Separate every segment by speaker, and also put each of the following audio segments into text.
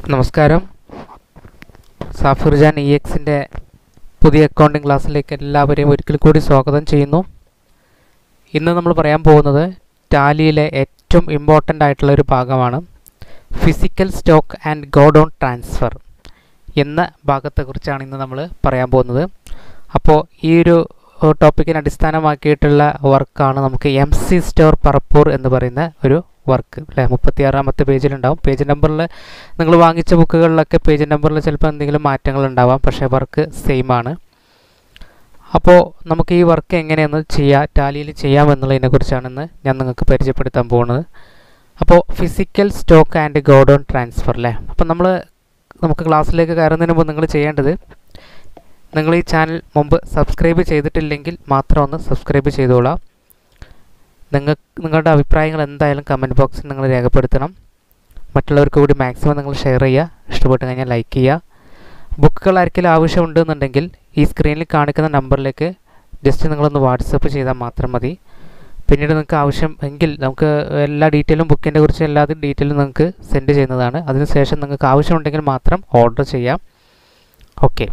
Speaker 1: നമസ്കാരം സാഫിർ ജാൻ ഇ എക്സിൻ്റെ പുതിയ അക്കൗണ്ടിംഗ് ക്ലാസ്സിലേക്ക് എല്ലാവരെയും ഒരിക്കൽ കൂടി സ്വാഗതം ചെയ്യുന്നു ഇന്ന് നമ്മൾ പറയാൻ പോകുന്നത് ടാലിയിലെ ഏറ്റവും ഇമ്പോർട്ടൻ്റ് ആയിട്ടുള്ള ഒരു ഭാഗമാണ് physical stock and godown transfer എന്ന ഭാഗത്തെക്കുറിച്ചാണ് ഇന്ന് നമ്മൾ പറയാൻ പോകുന്നത് അപ്പോൾ ഈ ഒരു ടോപ്പിക്കിനെ അടിസ്ഥാനമാക്കിയിട്ടുള്ള വർക്കാണ് നമുക്ക് എം സി സ്റ്റോർ പറപ്പൂർ എന്ന് പറയുന്ന ഒരു വർക്ക് അല്ലേ മുപ്പത്തിയാറാമത്തെ പേജിലുണ്ടാവും പേജ് നമ്പറിൽ നിങ്ങൾ വാങ്ങിച്ച ബുക്കുകളിലൊക്കെ പേജ് നമ്പറിൽ ചിലപ്പോൾ എന്തെങ്കിലും മാറ്റങ്ങൾ ഉണ്ടാവാം പക്ഷേ വർക്ക് സെയിം ആണ് അപ്പോൾ നമുക്ക് ഈ വർക്ക് എങ്ങനെയെന്ന് ചെയ്യാം ടാലിയിൽ ചെയ്യാമെന്നുള്ളതിനെ കുറിച്ചാണ് ഇന്ന് ഞാൻ നിങ്ങൾക്ക് പരിചയപ്പെടുത്താൻ പോകുന്നത് അപ്പോൾ physical stock and godown transfer അല്ലേ അപ്പോൾ നമ്മൾ നമുക്ക് ക്ലാസ്സിലേക്ക് കയറുന്നതിന് മുമ്പ് നിങ്ങൾ ചെയ്യേണ്ടത് നിങ്ങൾ ഈ ചാനൽ മുമ്പ് സബ്സ്ക്രൈബ് ചെയ്തിട്ടില്ലെങ്കിൽ മാത്രം ഒന്ന് സബ്സ്ക്രൈബ് ചെയ്തോളാം നിങ്ങൾ നിങ്ങളുടെ അഭിപ്രായങ്ങൾ എന്തായാലും കമൻറ്റ് ബോക്സിൽ നിങ്ങൾ രേഖപ്പെടുത്തണം മറ്റുള്ളവർക്ക് കൂടി മാക്സിമം നിങ്ങൾ ഷെയർ ചെയ്യുക ഇഷ്ടപ്പെട്ട് കഴിഞ്ഞാൽ ലൈക്ക് ചെയ്യുക ബുക്കുകൾ ആർക്കെങ്കിലും ആവശ്യമുണ്ടെന്നുണ്ടെങ്കിൽ ഈ സ്ക്രീനിൽ കാണിക്കുന്ന നമ്പറിലേക്ക് ജസ്റ്റ് നിങ്ങളൊന്ന് വാട്സപ്പ് ചെയ്താൽ മാത്രം മതി പിന്നീട് നിങ്ങൾക്ക് ആവശ്യം എങ്കിൽ നമുക്ക് എല്ലാ ഡീറ്റെയിലും ബുക്കിൻ്റെ കുറിച്ച് എല്ലാ ഡീറ്റെയിലും നിങ്ങൾക്ക് സെൻഡ് ചെയ്യുന്നതാണ് അതിനുശേഷം നിങ്ങൾക്ക് ആവശ്യമുണ്ടെങ്കിൽ മാത്രം ഓർഡർ ചെയ്യാം ഓക്കെ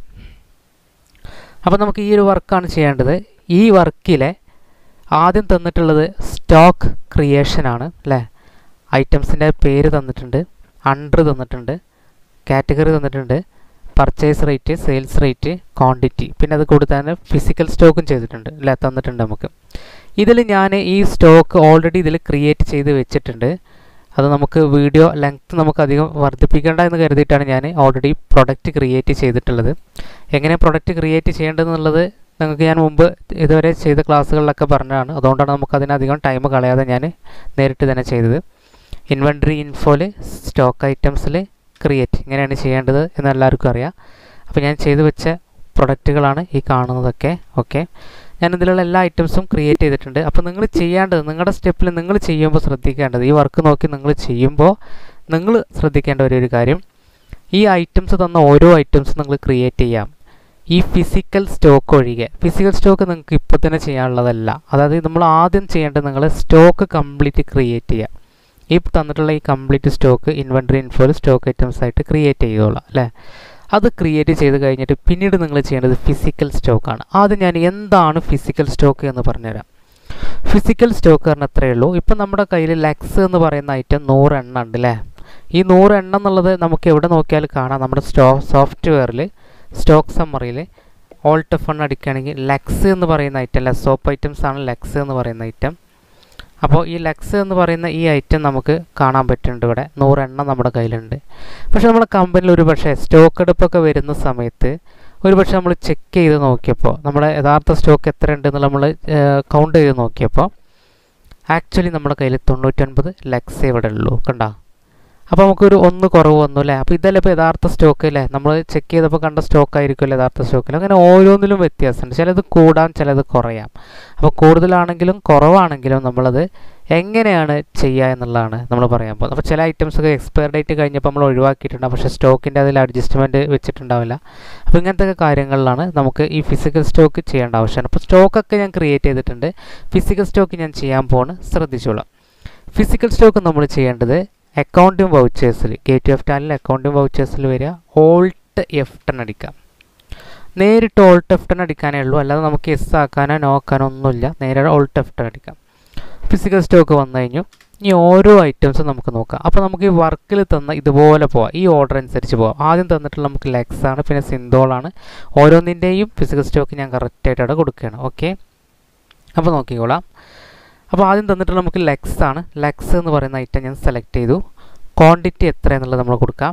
Speaker 1: അപ്പോൾ നമുക്ക് ഈ ഒരു വർക്കാണ് ചെയ്യേണ്ടത് ഈ വർക്കിലെ ആദ്യം തന്നിട്ടുള്ളത് സ്റ്റോക്ക് ക്രിയേഷൻ ആണ് അല്ലേ ഐറ്റംസിൻ്റെ പേര് തന്നിട്ടുണ്ട് അണ്ടർ തന്നിട്ടുണ്ട് കാറ്റഗറി തന്നിട്ടുണ്ട് purchase rate sales rate quantity പിന്നെ അത് കൂടാതെ ഫിസിക്കൽ സ്റ്റോക്കും ചെയ്തിട്ടുണ്ട് അല്ലേ തന്നിട്ടുണ്ട് നമുക്ക് ഇതിൽ ഞാൻ ഈ സ്റ്റോക്ക് ഓൾറെഡി ഇതിൽ ക്രിയേറ്റ് ചെയ്ത് വെച്ചിട്ടുണ്ട് അത് നമുക്ക് വീഡിയോ ലെങ്ത് നമുക്ക് അധികം വർദ്ധിപ്പിക്കേണ്ട എന്ന് കരുതിയിട്ടാണ് ഞാൻ ഓൾറെഡി പ്രൊഡക്റ്റ് ക്രിയേറ്റ് ചെയ്തിട്ടുള്ളത് എങ്ങനെ പ്രൊഡക്റ്റ് ക്രിയേറ്റ് ചെയ്യേണ്ടതെന്നുള്ളത് നിങ്ങൾക്ക് ഞാൻ മുമ്പ് ഇതുവരെ ചെയ്ത ക്ലാസ്സുകളിലൊക്കെ പറഞ്ഞതാണ് അതുകൊണ്ടാണ് നമുക്ക് അതിനധികം ടൈം കളയാതെ ഞാൻ നേരിട്ട് തന്നെ ചെയ്തത് ഇൻവെൻട്രി ഇൻഫോയിൽ സ്റ്റോക്ക് ഐറ്റംസിൽ ക്രിയേറ്റ് ഇങ്ങനെയാണ് ചെയ്യേണ്ടത് എന്ന് എല്ലാവർക്കും അറിയാം അപ്പോൾ ഞാൻ ചെയ്തു വെച്ച പ്രൊഡക്റ്റുകളാണ് ഈ കാണുന്നതൊക്കെ ഓക്കെ ഞാൻ ഇതിലുള്ള എല്ലാ ഐറ്റംസും ക്രിയേറ്റ് ചെയ്തിട്ടുണ്ട് അപ്പോൾ നിങ്ങൾ ചെയ്യേണ്ടത് നിങ്ങളുടെ സ്റ്റെപ്പിൽ നിങ്ങൾ ചെയ്യുമ്പോൾ ശ്രദ്ധിക്കേണ്ടത് ഈ വർക്ക് നോക്കി നിങ്ങൾ ചെയ്യുമ്പോൾ നിങ്ങൾ ശ്രദ്ധിക്കേണ്ട ഒരു ഒരു കാര്യം ഈ ഐറ്റംസ് തന്ന ഓരോ ഐറ്റംസും നിങ്ങൾ ക്രിയേറ്റ് ചെയ്യാം ഈ ഫിസിക്കൽ സ്റ്റോക്ക് ഒഴികെ ഫിസിക്കൽ സ്റ്റോക്ക് നിങ്ങൾക്ക് ഇപ്പോൾ തന്നെ ചെയ്യാനുള്ളതല്ല അതായത് നമ്മൾ ആദ്യം ചെയ്യേണ്ടത് നിങ്ങൾ സ്റ്റോക്ക് കംപ്ലീറ്റ് ക്രിയേറ്റ് ചെയ്യുക ഈ തന്നിട്ടുള്ള ഈ കംപ്ലീറ്റ് സ്റ്റോക്ക് ഇൻവെൻട്രി ഇൻഫോയിൽ സ്റ്റോക്ക് ഐറ്റംസ് ആയിട്ട് ക്രിയേറ്റ് ചെയ്തോളാം അല്ലേ അത് ക്രിയേറ്റ് ചെയ്ത് കഴിഞ്ഞിട്ട് പിന്നീട് നിങ്ങൾ ചെയ്യേണ്ടത് ഫിസിക്കൽ സ്റ്റോക്കാണ് ആദ്യം ഞാൻ എന്താണ് ഫിസിക്കൽ സ്റ്റോക്ക് എന്ന് പറഞ്ഞുതരാം ഫിസിക്കൽ സ്റ്റോക്ക് പറഞ്ഞാൽ അത്രയേ ഉള്ളൂ ഇപ്പം നമ്മുടെ കയ്യിൽ ലെക്സ് എന്ന് പറയുന്ന ഐറ്റം നൂറ് എണ്ണ ഉണ്ട് അല്ലേ ഈ നൂറ് എണ്ണ എന്നുള്ളത് നമുക്ക് എവിടെ നോക്കിയാലും കാണാം നമ്മുടെ സ്റ്റോ സോഫ്റ്റ്വെയറിൽ സ്റ്റോക്ക് സമ്മറിയിൽ ഓൾട്ട് ഫൺ അടിക്കുകയാണെങ്കിൽ ലെക്സ് എന്ന് പറയുന്ന ഐറ്റം അല്ല സോപ്പ് ഐറ്റംസ് ആണ് ലെക്സ് എന്ന് പറയുന്ന ഐറ്റം അപ്പോൾ ഈ ലെക്സ് എന്ന് പറയുന്ന ഈ ഐറ്റം നമുക്ക് കാണാൻ പറ്റുന്നുണ്ട് ഇവിടെ നൂറെണ്ണം നമ്മുടെ കയ്യിലുണ്ട് പക്ഷേ നമ്മുടെ കമ്പനിയിൽ ഒരു പക്ഷേ സ്റ്റോക്ക് എടുപ്പൊക്കെ വരുന്ന സമയത്ത് ഒരു പക്ഷേ നമ്മൾ ചെക്ക് ചെയ്ത് നോക്കിയപ്പോൾ നമ്മുടെ യഥാർത്ഥ സ്റ്റോക്ക് എത്ര ഉണ്ടെന്ന് നമ്മൾ കൗണ്ട് ചെയ്ത് നോക്കിയപ്പോൾ ആക്ച്വലി നമ്മുടെ കയ്യിൽ തൊണ്ണൂറ്റൊൻപത് ലെക്സ് ഇവിടെ ഉള്ളൂ കണ്ടോ അപ്പോൾ നമുക്കൊരു ഒന്ന് കുറവ് വന്നു അല്ലേ അപ്പോൾ ഇതല്ലേ ഇപ്പോൾ യഥാർത്ഥ സ്റ്റോക്ക് അല്ലേ നമ്മൾ ചെക്ക് ചെയ്തപ്പോൾ കണ്ട സ്റ്റോക്ക് ആയിരിക്കുമല്ലോ യഥാർത്ഥ സ്റ്റോക്കിൽ അങ്ങനെ ഓരോന്നിലും വ്യത്യാസമുണ്ട് ചിലത് കൂടാം ചിലത് കുറയാം അപ്പോൾ കൂടുതലാണെങ്കിലും കുറവാണെങ്കിലും നമ്മളത് എങ്ങനെയാണ് ചെയ്യുക എന്നുള്ളതാണ് നമ്മൾ പറയാൻ പോകുന്നത് അപ്പോൾ ചില ഐറ്റംസ് ഒക്കെ എക്സ്പയർ ഡേറ്റ് കഴിഞ്ഞപ്പോൾ നമ്മൾ ഒഴിവാക്കിയിട്ടുണ്ടാവും പക്ഷേ സ്റ്റോക്കിൻ്റെ അതിൽ അഡ്ജസ്റ്റ്മെൻറ്റ് വെച്ചിട്ടുണ്ടാവില്ല അപ്പോൾ ഇങ്ങനത്തെ കാര്യങ്ങളിലാണ് നമുക്ക് ഈ ഫിസിക്കൽ സ്റ്റോക്ക് ചെയ്യേണ്ട ആവശ്യമാണ് അപ്പോൾ സ്റ്റോക്കൊക്കെ ഞാൻ ക്രിയേറ്റ് ചെയ്തിട്ടുണ്ട് ഫിസിക്കൽ സ്റ്റോക്ക് ഞാൻ ചെയ്യാൻ പോകുന്നത് ശ്രദ്ധിച്ചോളാം ഫിസിക്കൽ സ്റ്റോക്ക് നമ്മൾ ചെയ്യേണ്ടത് അക്കൗണ്ടിങ് വൗച്ചേഴ്സിൽ ഗേറ്റ് ഓഫ് ടാനിൽ അക്കൗണ്ടിങ് വൗച്ചേഴ്സിൽ വരിക ഓൾട്ട് എഫ് ടെൻ അടിക്കാം നേരിട്ട് ഓൾട്ട് എഫ് ടെൻ അടിക്കാനേ ഉള്ളൂ അല്ലാതെ നമുക്ക് എസ് ആക്കാനോ നോ ആക്കാനോ ഒന്നുമില്ല നേരെ ഓൾട്ട് എഫ് ടെൻ അടിക്കാം ഫിസിക്കൽ സ്റ്റോക്ക് വന്നു കഴിഞ്ഞു ഇനി ഓരോ ഐറ്റംസും നമുക്ക് നോക്കാം അപ്പോൾ നമുക്ക് ഈ വർക്കിൽ തന്ന ഇതുപോലെ പോവാം ഈ ഓർഡർ അനുസരിച്ച് പോവാം ആദ്യം തന്നിട്ടുള്ള നമുക്ക് ലെക്സ് ആണ് പിന്നെ സിന്തോളാണ് ഓരോന്നിൻ്റെയും ഫിസിക്കൽ സ്റ്റോക്ക് ഞാൻ കറക്റ്റായിട്ട് അവിടെ കൊടുക്കുകയാണ് ഓക്കെ അപ്പോൾ നോക്കിക്കോളാം അപ്പോൾ ആദ്യം തന്നിട്ട് നമുക്ക് ലെക്സ് ആണ് ലെക്സ് എന്ന് പറയുന്ന ഐറ്റം ഞാൻ സെലക്ട് ചെയ്തു ക്വാണ്ടിറ്റി എത്ര എന്നുള്ളത് നമ്മൾ കൊടുക്കാം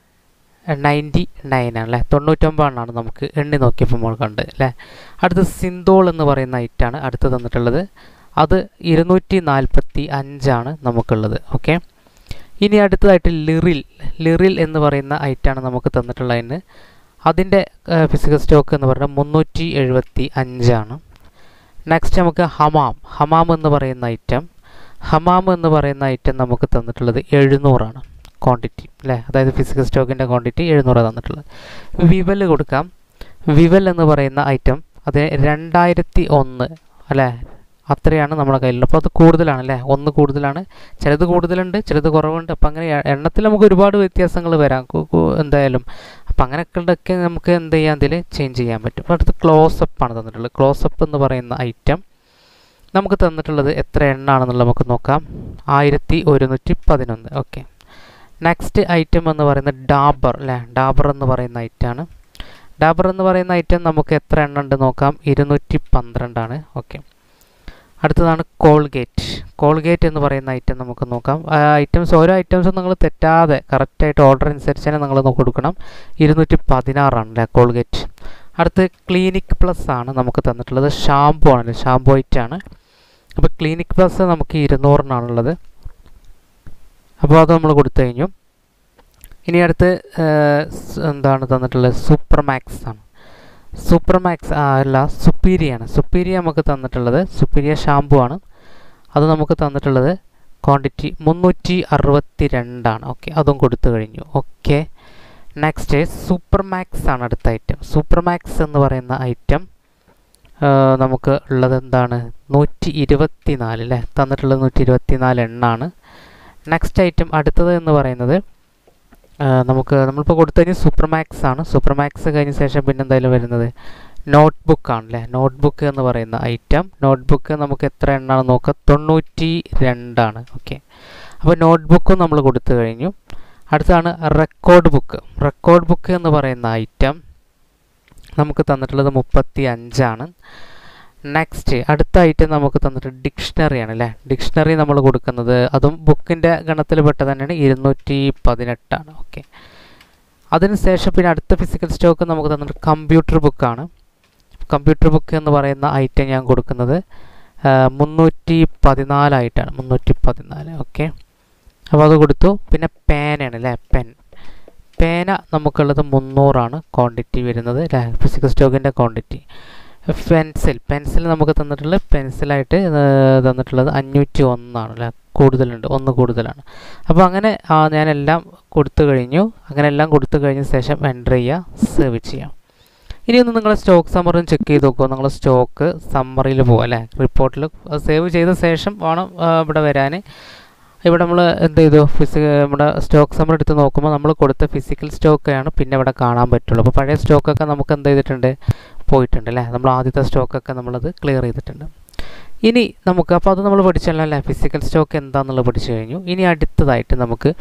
Speaker 1: നയൻറ്റി നയൻ ആണ് അല്ലേ തൊണ്ണൂറ്റൊമ്പതെണ്ണാണ് നമുക്ക് എണ്ണി നോക്കിയപ്പോൾ നമ്മൾ കണ്ട് അല്ലേ അടുത്ത് സിന്തോൾ എന്ന് പറയുന്ന ഐറ്റാണ് അടുത്ത് തന്നിട്ടുള്ളത് അത് ഇരുന്നൂറ്റി നാൽപ്പത്തി അഞ്ചാണ് നമുക്കുള്ളത് ഓക്കെ ഇനി അടുത്തതായിട്ട് ലിറിൽ ലിറിൽ എന്ന് പറയുന്ന ഐറ്റാണ് നമുക്ക് തന്നിട്ടുള്ളതിന് അതിൻ്റെ ഫിസിക്കൽ സ്റ്റോക്ക് എന്ന് പറയുന്നത് മുന്നൂറ്റി എഴുപത്തി അഞ്ചാണ് നെക്സ്റ്റ് നമുക്ക് ഹമാം ഹമാം എന്ന് പറയുന്ന ഐറ്റം ഹമാം എന്ന് പറയുന്ന ഐറ്റം നമുക്ക് തന്നിട്ടുള്ളത് എഴുന്നൂറാണ് ക്വാണ്ടിറ്റി അല്ലേ അതായത് ഫിസിക്കൽ സ്റ്റോക്കിൻ്റെ ക്വാണ്ടിറ്റി എഴുന്നൂറ് തന്നിട്ടുള്ളത് വിവൽ കൊടുക്കാം വിവൽ എന്ന് പറയുന്ന ഐറ്റം അത് രണ്ടായിരത്തി ഒന്ന് അല്ലേ അത്രയാണ് നമ്മുടെ കയ്യിലുള്ളത് അപ്പോൾ അത് കൂടുതലാണ് അല്ലേ ഒന്ന് കൂടുതലാണ് ചിലത് കൂടുതലുണ്ട് ചിലത് കുറവുണ്ട് അപ്പം അങ്ങനെ എ- എണ്ണത്തിൽ നമുക്ക് ഒരുപാട് വ്യത്യാസങ്ങൾ വരാം കു- കു- എന്തായാലും അപ്പം അങ്ങനെയൊക്കെ നമുക്ക് എന്ത് ചെയ്യാം അതിൽ ചേഞ്ച് ചെയ്യാൻ പറ്റും അപ്പോൾ അടുത്ത് ക്ലോസപ്പ് ആണ് തന്നിട്ടുള്ളത് ക്ലോസപ്പ് എന്ന് പറയുന്ന ഐറ്റം നമുക്ക് തന്നിട്ടുള്ളത് എത്ര എണ്ണാണെന്നുള്ളത് നമുക്ക് നോക്കാം ആയിരത്തി ഒരുന്നൂറ്റി പതിനൊന്ന് ഓക്കെ നെക്സ്റ്റ് ഐറ്റം എന്ന് പറയുന്നത് ഡാബർ അല്ലേ ഡാബർ എന്ന് പറയുന്ന ഐറ്റമാണ് ഡാബർ എന്ന് പറയുന്ന ഐറ്റം നമുക്ക് എത്ര എണ്ണം ഉണ്ട് നോക്കാം ഇരുന്നൂറ്റി പന്ത്രണ്ടാണ് ഓക്കെ അടുത്തതാണ് കോൾഗേറ്റ് കോൾഗേറ്റ് എന്ന് പറയുന്ന ഐറ്റം നമുക്ക് നോക്കാം ഐറ്റംസ് ഓരോ ഐറ്റംസും നിങ്ങൾ തെറ്റാതെ കറക്റ്റായിട്ട് ഓർഡർ അനുസരിച്ച് തന്നെ നിങ്ങൾ കൊടുക്കണം ഇരുന്നൂറ്റി പതിനാറാണ് അല്ലേ കോൾഗേറ്റ് അടുത്ത് ക്ലിനിക് പ്ലസ് ആണ് നമുക്ക് തന്നിട്ടുള്ളത് ഷാംപൂ ആണല്ലേ ഷാംപൂ ആണ് അപ്പോൾ ക്ലിനിക് പ്ലസ് നമുക്ക് ഇരുന്നൂറിനാണുള്ളത് അപ്പോൾ അത് നമ്മൾ കൊടുത്തു കഴിഞ്ഞു ഇനി അടുത്ത് ഏഹ്, സ് എന്താണ് തന്നിട്ടുള്ളത് സൂപ്പർ മാക്സ് ആണ് സൂപ്പർ മാക്സ് ആ, അല്ല സുപ്പീരിയാണ് സുപ്പീരിയ നമുക്ക് തന്നിട്ടുള്ളത് സുപ്പീരിയ ഷാംപൂ ആണ് അത് നമുക്ക് തന്നിട്ടുള്ളത് ക്വാണ്ടിറ്റി മുന്നൂറ്റി അറുപത്തി രണ്ടാണ് ഓക്കെ അതും കൊടുത്തു കഴിഞ്ഞു ഓക്കെ നെക്സ്റ്റ് സൂപ്പർ മാക്സ് ആണ് അടുത്ത ഐറ്റം സൂപ്പർ മാക്സ് എന്ന് പറയുന്ന ഐറ്റം നമുക്ക് ഉള്ളത് എന്താണ് നൂറ്റി ഇരുപത്തി നാല് അല്ലേ തന്നിട്ടുള്ളത് നൂറ്റി ഇരുപത്തി നാല് എണ്ണാണ് നെക്സ്റ്റ് ഐറ്റം അടുത്തത് എന്ന് പറയുന്നത് ആ, നമുക്ക് നമ്മളിപ്പോൾ കൊടുത്തു കഴിഞ്ഞാൽ സൂപ്പർ മാക്സ് ആണ് സൂപ്പർ മാക്സ് കഴിഞ്ഞ ശേഷം പിന്നെ എന്തായാലും വരുന്നത് നോട്ട് ബുക്ക് ആണല്ലേ നോട്ട് ബുക്ക് എന്ന് പറയുന്ന ഐറ്റം നോട്ട് ബുക്ക് നമുക്ക് എത്ര എണ്ണാണ് നോക്കുക തൊണ്ണൂറ്റി രണ്ടാണ് ഓക്കെ അപ്പോൾ നോട്ട് ബുക്കും നമ്മൾ കൊടുത്തു കഴിഞ്ഞു അടുത്താണ് റെക്കോർഡ് ബുക്ക് റെക്കോർഡ് ബുക്ക് എന്ന് പറയുന്ന ഐറ്റം നമുക്ക് തന്നിട്ടുള്ളത് മുപ്പത്തി അഞ്ചാണ് നെക്സ്റ്റ് അടുത്ത ഐറ്റം നമുക്ക് തന്നിട്ട് ഡിക്ഷണറി ആണ് അല്ലേ ഡിക്ഷണറി നമ്മൾ കൊടുക്കുന്നത് അതും ബുക്കിൻ്റെ ഗണത്തിൽ പെട്ട തന്നെയാണ് ഇരുന്നൂറ്റി പതിനെട്ടാണ് ഓക്കെ അതിനുശേഷം പിന്നെ അടുത്ത ഫിസിക്കൽ സ്റ്റോക്ക് നമുക്ക് തന്നിട്ട് കമ്പ്യൂട്ടർ ബുക്കാണ് കമ്പ്യൂട്ടർ ബുക്ക് എന്ന് പറയുന്ന ഐറ്റം ഞാൻ കൊടുക്കുന്നത് ആ, മുന്നൂറ്റി പതിനാലായിട്ടാണ് മുന്നൂറ്റി പതിനാല് ഓക്കെ അപ്പോൾ അത് കൊടുത്തു പിന്നെ പേനയാണ് അല്ലേ പെൻ പേന നമുക്കുള്ളത് മുന്നൂറാണ് ക്വാണ്ടിറ്റി വരുന്നത് അല്ലേ ഫിസിക്കൽ സ്റ്റോക്കിൻ്റെ ക്വാണ്ടിറ്റി പെൻസിൽ പെൻസിൽ നമുക്ക് തന്നിട്ടുള്ളത് പെൻസിലായിട്ട് തന്നിട്ടുള്ളത് അഞ്ഞൂറ്റി ഒന്നാണ് അല്ലേ കൂടുതലുണ്ട് ഒന്ന് കൂടുതലാണ് അപ്പോൾ അങ്ങനെ ആ, ഞാനെല്ലാം കൊടുത്തു കഴിഞ്ഞു അങ്ങനെ എല്ലാം കൊടുത്തു കഴിഞ്ഞ ശേഷം എൻ്റർ ചെയ്യുക സേവ് ചെയ്യാം ഇനി ഒന്ന് നിങ്ങൾ സ്റ്റോക്ക് സമ്മറിയും ചെക്ക് ചെയ്ത് നോക്കുക നിങ്ങൾ സ്റ്റോക്ക് സമ്മറിയിൽ പോകുക അല്ലേ റിപ്പോർട്ടിൽ സേവ് ചെയ്ത ശേഷം വേണം ആ, ഇവിടെ വരാൻ ഇവിടെ നമ്മൾ എന്ത് ചെയ്തു ഫിസി നമ്മുടെ സ്റ്റോക്ക് സമ്മർ എടുത്ത് നോക്കുമ്പോൾ നമ്മൾ കൊടുത്ത ഫിസിക്കൽ സ്റ്റോക്കാണ് പിന്നെ ഇവിടെ കാണാൻ പറ്റുള്ളൂ അപ്പോൾ പഴയ സ്റ്റോക്കൊക്കെ നമുക്ക് എന്ത് ചെയ്തിട്ടുണ്ട് പോയിട്ടുണ്ട് അല്ലേ നമ്മൾ ആദ്യത്തെ സ്റ്റോക്കൊക്കെ നമ്മളത് ക്ലിയർ ചെയ്തിട്ടുണ്ട് ഇനി നമുക്ക് അപ്പോൾ അത് നമ്മൾ പഠിച്ചല്ലോ അല്ലേ ഫിസിക്കൽ സ്റ്റോക്ക് എന്താണെന്നുള്ളത് പഠിച്ചു കഴിഞ്ഞു ഇനി അടുത്തതായിട്ട് നമുക്ക്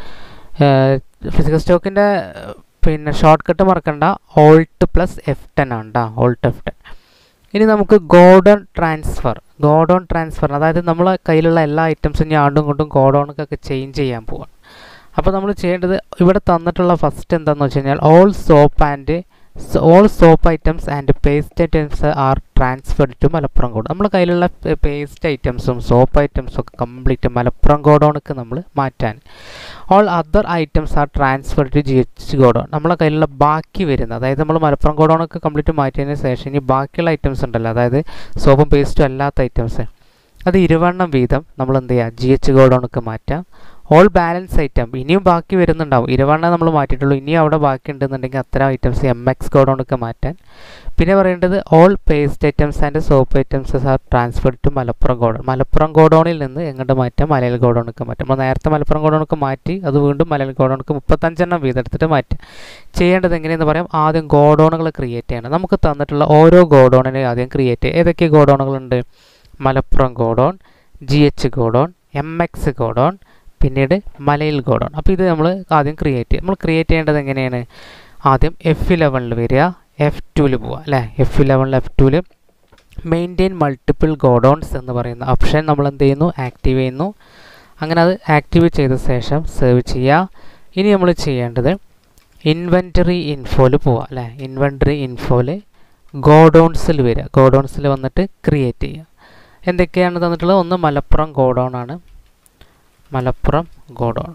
Speaker 1: ഫിസിക്കൽ സ്റ്റോക്കിൻ്റെ പിന്നെ ഷോർട്ട് കട്ട് മറക്കണ്ട ഓൾട്ട് പ്ലസ് എഫ് ടെൻ ആണ് കേട്ടോ ഓൾട്ട് എഫ് ടെൻ ഇനി നമുക്ക് ഗോഡൺ ട്രാൻസ്ഫർ ഗോഡൗൺ ട്രാൻസ്ഫർ അതായത് നമ്മളെ കയ്യിലുള്ള എല്ലാ ഐറ്റംസും ഞാൻ ആണ്ടും കൊണ്ടും ഗോഡൗണൊക്കെ ചേഞ്ച് ചെയ്യാൻ പോവാണ് അപ്പോൾ നമ്മൾ ചെയ്യേണ്ടത് ഇവിടെ തന്നിട്ടുള്ള ഫസ്റ്റ് എന്താണെന്ന് വെച്ച് കഴിഞ്ഞാൽ all soap and all soap items and paste items are transferred to Malappuram കോഡ് നമ്മുടെ കയ്യിലുള്ള പേസ്റ്റ് ഐറ്റംസും സോപ്പ് ഐറ്റംസും ഒക്കെ കംപ്ലീറ്റ് മലപ്പുറം ഗോഡൗണക്ക് നമ്മൾ മാറ്റാൻ all other items are transferred to G H godown നമ്മളെ കയ്യിലുള്ള ബാക്കി വരുന്ന അതായത് നമ്മൾ മലപ്പുറം ഗോഡൗണൊക്കെ കംപ്ലീറ്റ് മാറ്റിയതിന് ശേഷം ഇനി ബാക്കിയുള്ള ഐറ്റംസ് ഉണ്ടല്ലോ അതായത് സോപ്പും പേസ്റ്റും അല്ലാത്ത ഐറ്റംസ് അത് ഇരുവണ്ണം വീതം നമ്മൾ എന്ത് ചെയ്യുക ജി എച്ച് ഗോഡൗണക്ക് മാറ്റാം ഓൾ ബാലൻസ് ഐറ്റം ഇനിയും ബാക്കി വരുന്നുണ്ടാവും ഇരുവണ്ണം നമ്മൾ മാറ്റിയിട്ടുള്ളൂ ഇനിയും അവിടെ ബാക്കി ഉണ്ടെന്നുണ്ടെങ്കിൽ അത്തരം ഐറ്റംസ് എം എക്സ് ഗോഡൗണൊക്കെ മാറ്റാൻ പിന്നെ പറയേണ്ടത് all paste items and soap items are transferred to Malappuram godown Malappuram ഗോഡൗണിൽ നിന്ന് എങ്ങോട്ട് മാറ്റാം മലയാള ഗോഡൗണൊക്കെ മാറ്റാം നമ്മൾ നേരത്തെ മലപ്പുറം ഗോഡൗണൊക്കെ മാറ്റി അത് വീണ്ടും മലയാള ഗോഡൗണൊക്കെ മുപ്പത്തഞ്ചെണ്ണം വീതം എടുത്തിട്ട് മാറ്റാം ചെയ്യേണ്ടത് എങ്ങനെയെന്ന് പറയാം ആദ്യം ഗോഡൗണുകൾ ക്രിയേറ്റ് ചെയ്യണം നമുക്ക് തന്നിട്ടുള്ള ഓരോ ഗോഡൗണിനെ ആദ്യം ക്രിയേറ്റ് ചെയ്യുക ഏതൊക്കെ ഗോഡൗണുകളുണ്ട് Malappuram godown G H godown M X godown പിന്നീട് മലയിൽ ഗോഡൗൺ അപ്പോൾ ഇത് നമ്മൾ ആദ്യം ക്രിയേറ്റ് ചെയ്യും നമ്മൾ ക്രിയേറ്റ് ചെയ്യേണ്ടത് എങ്ങനെയാണ് ആദ്യം എഫ് ഇലവനിൽ വരിക എഫ് ടുവിൽ പോവുക അല്ലേ എഫ് ഇലവനിൽ എഫ് ടുവിൽ മെയിൻറ്റെയിൻ മൾട്ടിപ്പിൾ ഗോഡൗൺസ് എന്ന് പറയുന്ന ഓപ്ഷൻ നമ്മൾ എന്ത് ചെയ്യുന്നു ആക്റ്റീവ് ചെയ്യുന്നു അങ്ങനെ അത് ആക്റ്റീവ് ചെയ്ത ശേഷം സേവ് ചെയ്യുക ഇനി നമ്മൾ ചെയ്യേണ്ടത് ഇൻവെൻറ്ററി ഇൻഫോയിൽ പോവുക അല്ലേ ഇൻവെൻറ്ററി ഇൻഫോയിൽ ഗോഡൗൺസിൽ വരിക ഗോഡൗൺസിൽ വന്നിട്ട് ക്രിയേറ്റ് ചെയ്യുക എന്തൊക്കെയാണ് തന്നിട്ടുള്ളത് ഒന്ന് മലപ്പുറം ഗോഡൗൺ ആണ് മലപ്പുറം ഗോഡൗൺ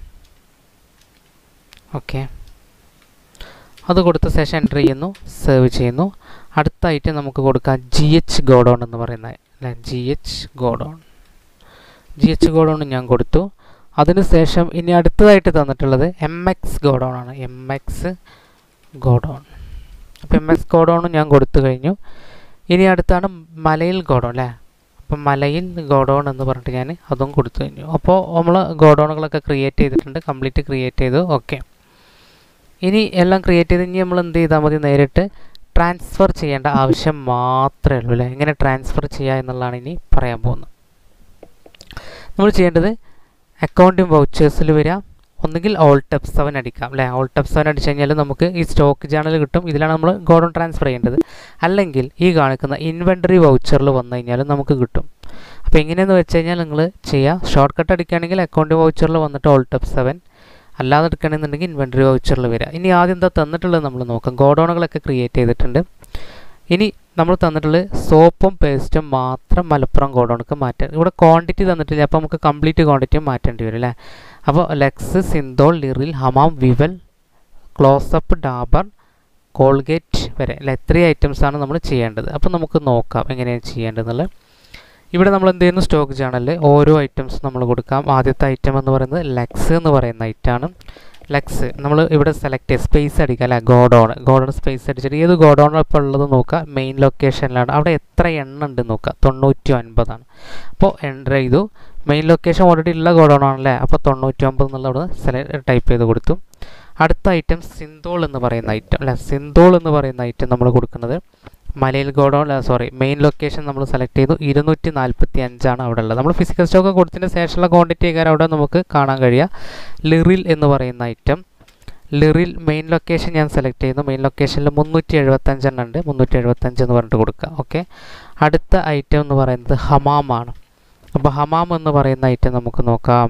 Speaker 1: ഓക്കെ അത് കൊടുത്ത ശേഷം എൻ്റർ ചെയ്യുന്നു സേവ് ചെയ്യുന്നു അടുത്ത ഐറ്റം നമുക്ക് കൊടുക്കാം ജി എച്ച് ഗോഡൗൺ എന്ന് പറയുന്ന അല്ലേ G H godown G H godown ഞാൻ കൊടുത്തു അതിനുശേഷം ഇനി അടുത്തതായിട്ട് തന്നിട്ടുള്ളത് എം എക്സ് ഗോഡൗൺ ആണ് എം എക്സ് ഗോഡൗൺ അപ്പോൾ എം എക്സ് ഗോഡൗൺ ഞാൻ കൊടുത്തു കഴിഞ്ഞു ഇനി അടുത്താണ് മലയിൽ ഗോഡൗൺ അല്ലേ അപ്പം മലയിൽ ഗോഡൗൺ എന്ന് പറഞ്ഞിട്ട് ഞാൻ അതും കൊടുത്തു കഴിഞ്ഞു അപ്പോൾ നമ്മൾ ഗോഡൗണുകളൊക്കെ ക്രിയേറ്റ് ചെയ്തിട്ടുണ്ട് കംപ്ലീറ്റ് ക്രിയേറ്റ് ചെയ്തു ഓക്കെ ഇനി എല്ലാം ക്രിയേറ്റ് ചെയ്ത് ഇനി നമ്മൾ എന്ത് ചെയ്താൽ മതി നേരിട്ട് ട്രാൻസ്ഫർ ചെയ്യേണ്ട ആവശ്യം മാത്രമേ ഉള്ളൂ അല്ലേ എങ്ങനെ ട്രാൻസ്ഫർ ചെയ്യുക എന്നുള്ളതാണ് ഇനി പറയാൻ പോകുന്നത് നമ്മൾ ചെയ്യേണ്ടത് അക്കൗണ്ടിങ് വൗച്ചേഴ്സിൽ വരിക ഒന്നുകിൽ ഓൾ ടെപ്പ് സെവൻ അടിക്കാം അല്ലേ ഓൾ ടെപ്പ് സെവൻ അടിച്ചു കഴിഞ്ഞാൽ നമുക്ക് ഈ സ്റ്റോക്ക് ജേണൽ കിട്ടും ഇതിലാണ് നമ്മൾ ഗോഡൗൺ ട്രാൻസ്ഫർ ചെയ്യേണ്ടത് അല്ലെങ്കിൽ ഈ കാണിക്കുന്ന ഇൻവെൻറ്ററി വൗച്ചറിൽ വന്നു കഴിഞ്ഞാൽ നമുക്ക് കിട്ടും അപ്പോൾ എങ്ങനെയെന്ന് വെച്ച് കഴിഞ്ഞാൽ നിങ്ങൾ ചെയ്യുക ഷോർട്ട് കട്ട് അടിക്കുകയാണെങ്കിൽ അക്കൗണ്ടിങ് വൗച്ചറിൽ വന്നിട്ട് ഓൾ ടെപ്പ് സെവൻ അല്ലാതെ എടുക്കണമെന്നുണ്ടെങ്കിൽ ഇൻവെൻറ്ററി വൗച്ചറിൽ വരിക ഇനി ആദ്യം എന്താ തന്നിട്ടുള്ളത് നമ്മൾ നോക്കാം ഗോഡൗണുകളൊക്കെ ക്രിയേറ്റ് ചെയ്തിട്ടുണ്ട് ഇനി നമ്മൾ തന്നിട്ടുള്ളത് സോപ്പും പേസ്റ്റും മാത്രം മലപ്പുറം ഗോഡൗണുക്ക് മാറ്റാം ഇവിടെ ക്വാണ്ടിറ്റി തന്നിട്ടില്ല അപ്പോൾ നമുക്ക് കംപ്ലീറ്റ് ക്വാണ്ടിറ്റിയും മാറ്റേണ്ടി വരും അല്ലേ അപ്പോൾ Lux Cinthol Liril Hamam Vivel Closeup Dabur Colgate വരെ അല്ലെ ഇത്രയും ഐറ്റംസാണ് നമ്മൾ ചെയ്യേണ്ടത് അപ്പോൾ നമുക്ക് നോക്കാം എങ്ങനെയാണ് ചെയ്യേണ്ടതെന്നുള്ളത് ഇവിടെ നമ്മൾ എന്ത് ചെയ്യുന്നു സ്റ്റോക്ക് ജേണലിൽ ഓരോ ഐറ്റംസ് നമ്മൾ കൊടുക്കാം ആദ്യത്തെ ഐറ്റം എന്ന് പറയുന്നത് ലെക്സ് എന്ന് പറയുന്ന ഐറ്റമാണ് ലെക്സ് നമ്മൾ ഇവിടെ സെലക്ട് ചെയ്യുക സ്പേസ് അടിക്കുക അല്ലെ ഗോഡൗൺ ഗോഡൗൺ സ്പേസ് അടിച്ചിട്ട് ഏത് ഗോഡൗണാണ് ഇപ്പോൾ ഉള്ളത് നോക്കുക മെയിൻ ലൊക്കേഷനിലാണ് അവിടെ എത്ര എണ്ണം ഉണ്ട് നോക്കുക തൊണ്ണൂറ്റി ഒൻപതാണ് അപ്പോൾ എൻ്റർ ചെയ്തു മെയിൻ ലൊക്കേഷൻ ഓൾറെഡി ഉള്ള ഗോഡൗൺ ആണല്ലേ അപ്പോൾ തൊണ്ണൂറ്റി ഒമ്പത് എന്നുള്ള അവിടെ സെലക്ട് ടൈപ്പ് ചെയ്ത് കൊടുത്തു അടുത്ത ഐറ്റം സിന്തോൾ എന്ന് പറയുന്ന ഐറ്റം അല്ലെ സിന്തോൾ എന്ന് പറയുന്ന ഐറ്റം നമ്മൾ കൊടുക്കുന്നത് മലയിൽ ഗോഡൗൺ സോറി മെയിൻ ലൊക്കേഷൻ നമ്മൾ സെലക്ട് ചെയ്തു ഇരുന്നൂറ്റി നാൽപ്പത്തി അഞ്ചാണ് അവിടെ ഉള്ളത് നമ്മൾ ഫിസിക്കൽ സ്റ്റോക്ക് കൊടുത്തതിന് ശേഷമുള്ള ക്വാണ്ടിറ്റി ഒക്കെ അവിടെ നമുക്ക് കാണാൻ കഴിയുക ലിറിൽ എന്ന് പറയുന്ന ഐറ്റം ലിറിൽ മെയിൻ ലൊക്കേഷൻ ഞാൻ സെലക്ട് ചെയ്യുന്നു മെയിൻ ലൊക്കേഷനിൽ മുന്നൂറ്റി എഴുപത്തഞ്ചെണ്ണം ഉണ്ട് മുന്നൂറ്റി എഴുപത്തഞ്ച് എന്ന് പറഞ്ഞിട്ട് കൊടുക്കുക ഓക്കെ അടുത്ത ഐറ്റം എന്ന് പറയുന്നത് ഹമാമാണ് അപ്പോൾ ഹമാം എന്ന് പറയുന്ന ഐറ്റം നമുക്ക് നോക്കാം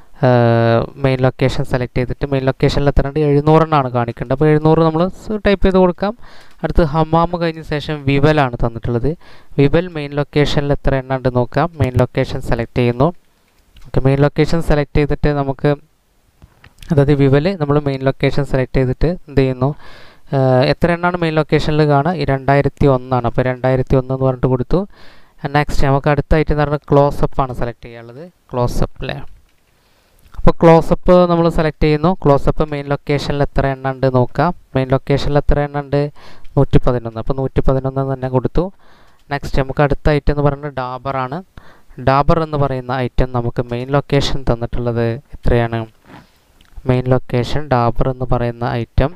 Speaker 1: മെയിൻ ലൊക്കേഷൻ സെലക്ട് ചെയ്തിട്ട് മെയിൻ ലൊക്കേഷനിൽ എത്രണ്ട് എഴുന്നൂറെണ്ണമാണ് കാണിക്കേണ്ടത് അപ്പോൾ എഴുന്നൂറ് നമ്മൾ ടൈപ്പ് ചെയ്ത് കൊടുക്കാം അടുത്ത് ഹമാം കഴിഞ്ഞ ശേഷം വിവലാണ് തന്നിട്ടുള്ളത് വിവൽ മെയിൻ ലൊക്കേഷനിൽ എത്ര എണ്ണം ഉണ്ട് നോക്കാം മെയിൻ ലൊക്കേഷൻ സെലക്ട് ചെയ്യുന്നു ഓക്കെ മെയിൻ ലൊക്കേഷൻ സെലക്ട് ചെയ്തിട്ട് നമുക്ക് അതായത് വിവൽ നമ്മൾ മെയിൻ ലൊക്കേഷൻ സെലക്ട് ചെയ്തിട്ട് എന്ത് ചെയ്യുന്നു എത്ര എണ്ണമാണ് മെയിൻ ലൊക്കേഷനിൽ കാണുക ഈ രണ്ടായിരത്തി ഒന്നാണ് അപ്പോൾ രണ്ടായിരത്തി ഒന്ന് എന്ന് പറഞ്ഞിട്ട് കൊടുത്തു നെക്സ്റ്റ് നമുക്ക് അടുത്തായിട്ട് എന്ന് പറഞ്ഞാൽ ക്ലോസപ്പ് ആണ് സെലക്ട് ചെയ്യാനുള്ളത് ക്ലോസപ്പ് അല്ലേ അപ്പോൾ ക്ലോസപ്പ് നമ്മൾ സെലക്ട് ചെയ്യുന്നു ക്ലോസപ്പ് മെയിൻ ലൊക്കേഷനിൽ എത്ര എണ്ണം ഉണ്ട് നോക്കാം മെയിൻ ലൊക്കേഷനിൽ എത്ര എണ്ണം ഉണ്ട് നൂറ്റി പതിനൊന്ന് അപ്പോൾ നൂറ്റി പതിനൊന്ന് തന്നെ കൊടുത്തു നെക്സ്റ്റ് നമുക്ക് അടുത്ത ഐറ്റം എന്ന് പറയുന്നത് ഡാബറാണ് ഡാബർ എന്ന് പറയുന്ന ഐറ്റം നമുക്ക് മെയിൻ ലൊക്കേഷൻ തന്നിട്ടുള്ളത് എത്രയാണ് മെയിൻ ലൊക്കേഷൻ ഡാബർ എന്ന് പറയുന്ന ഐറ്റം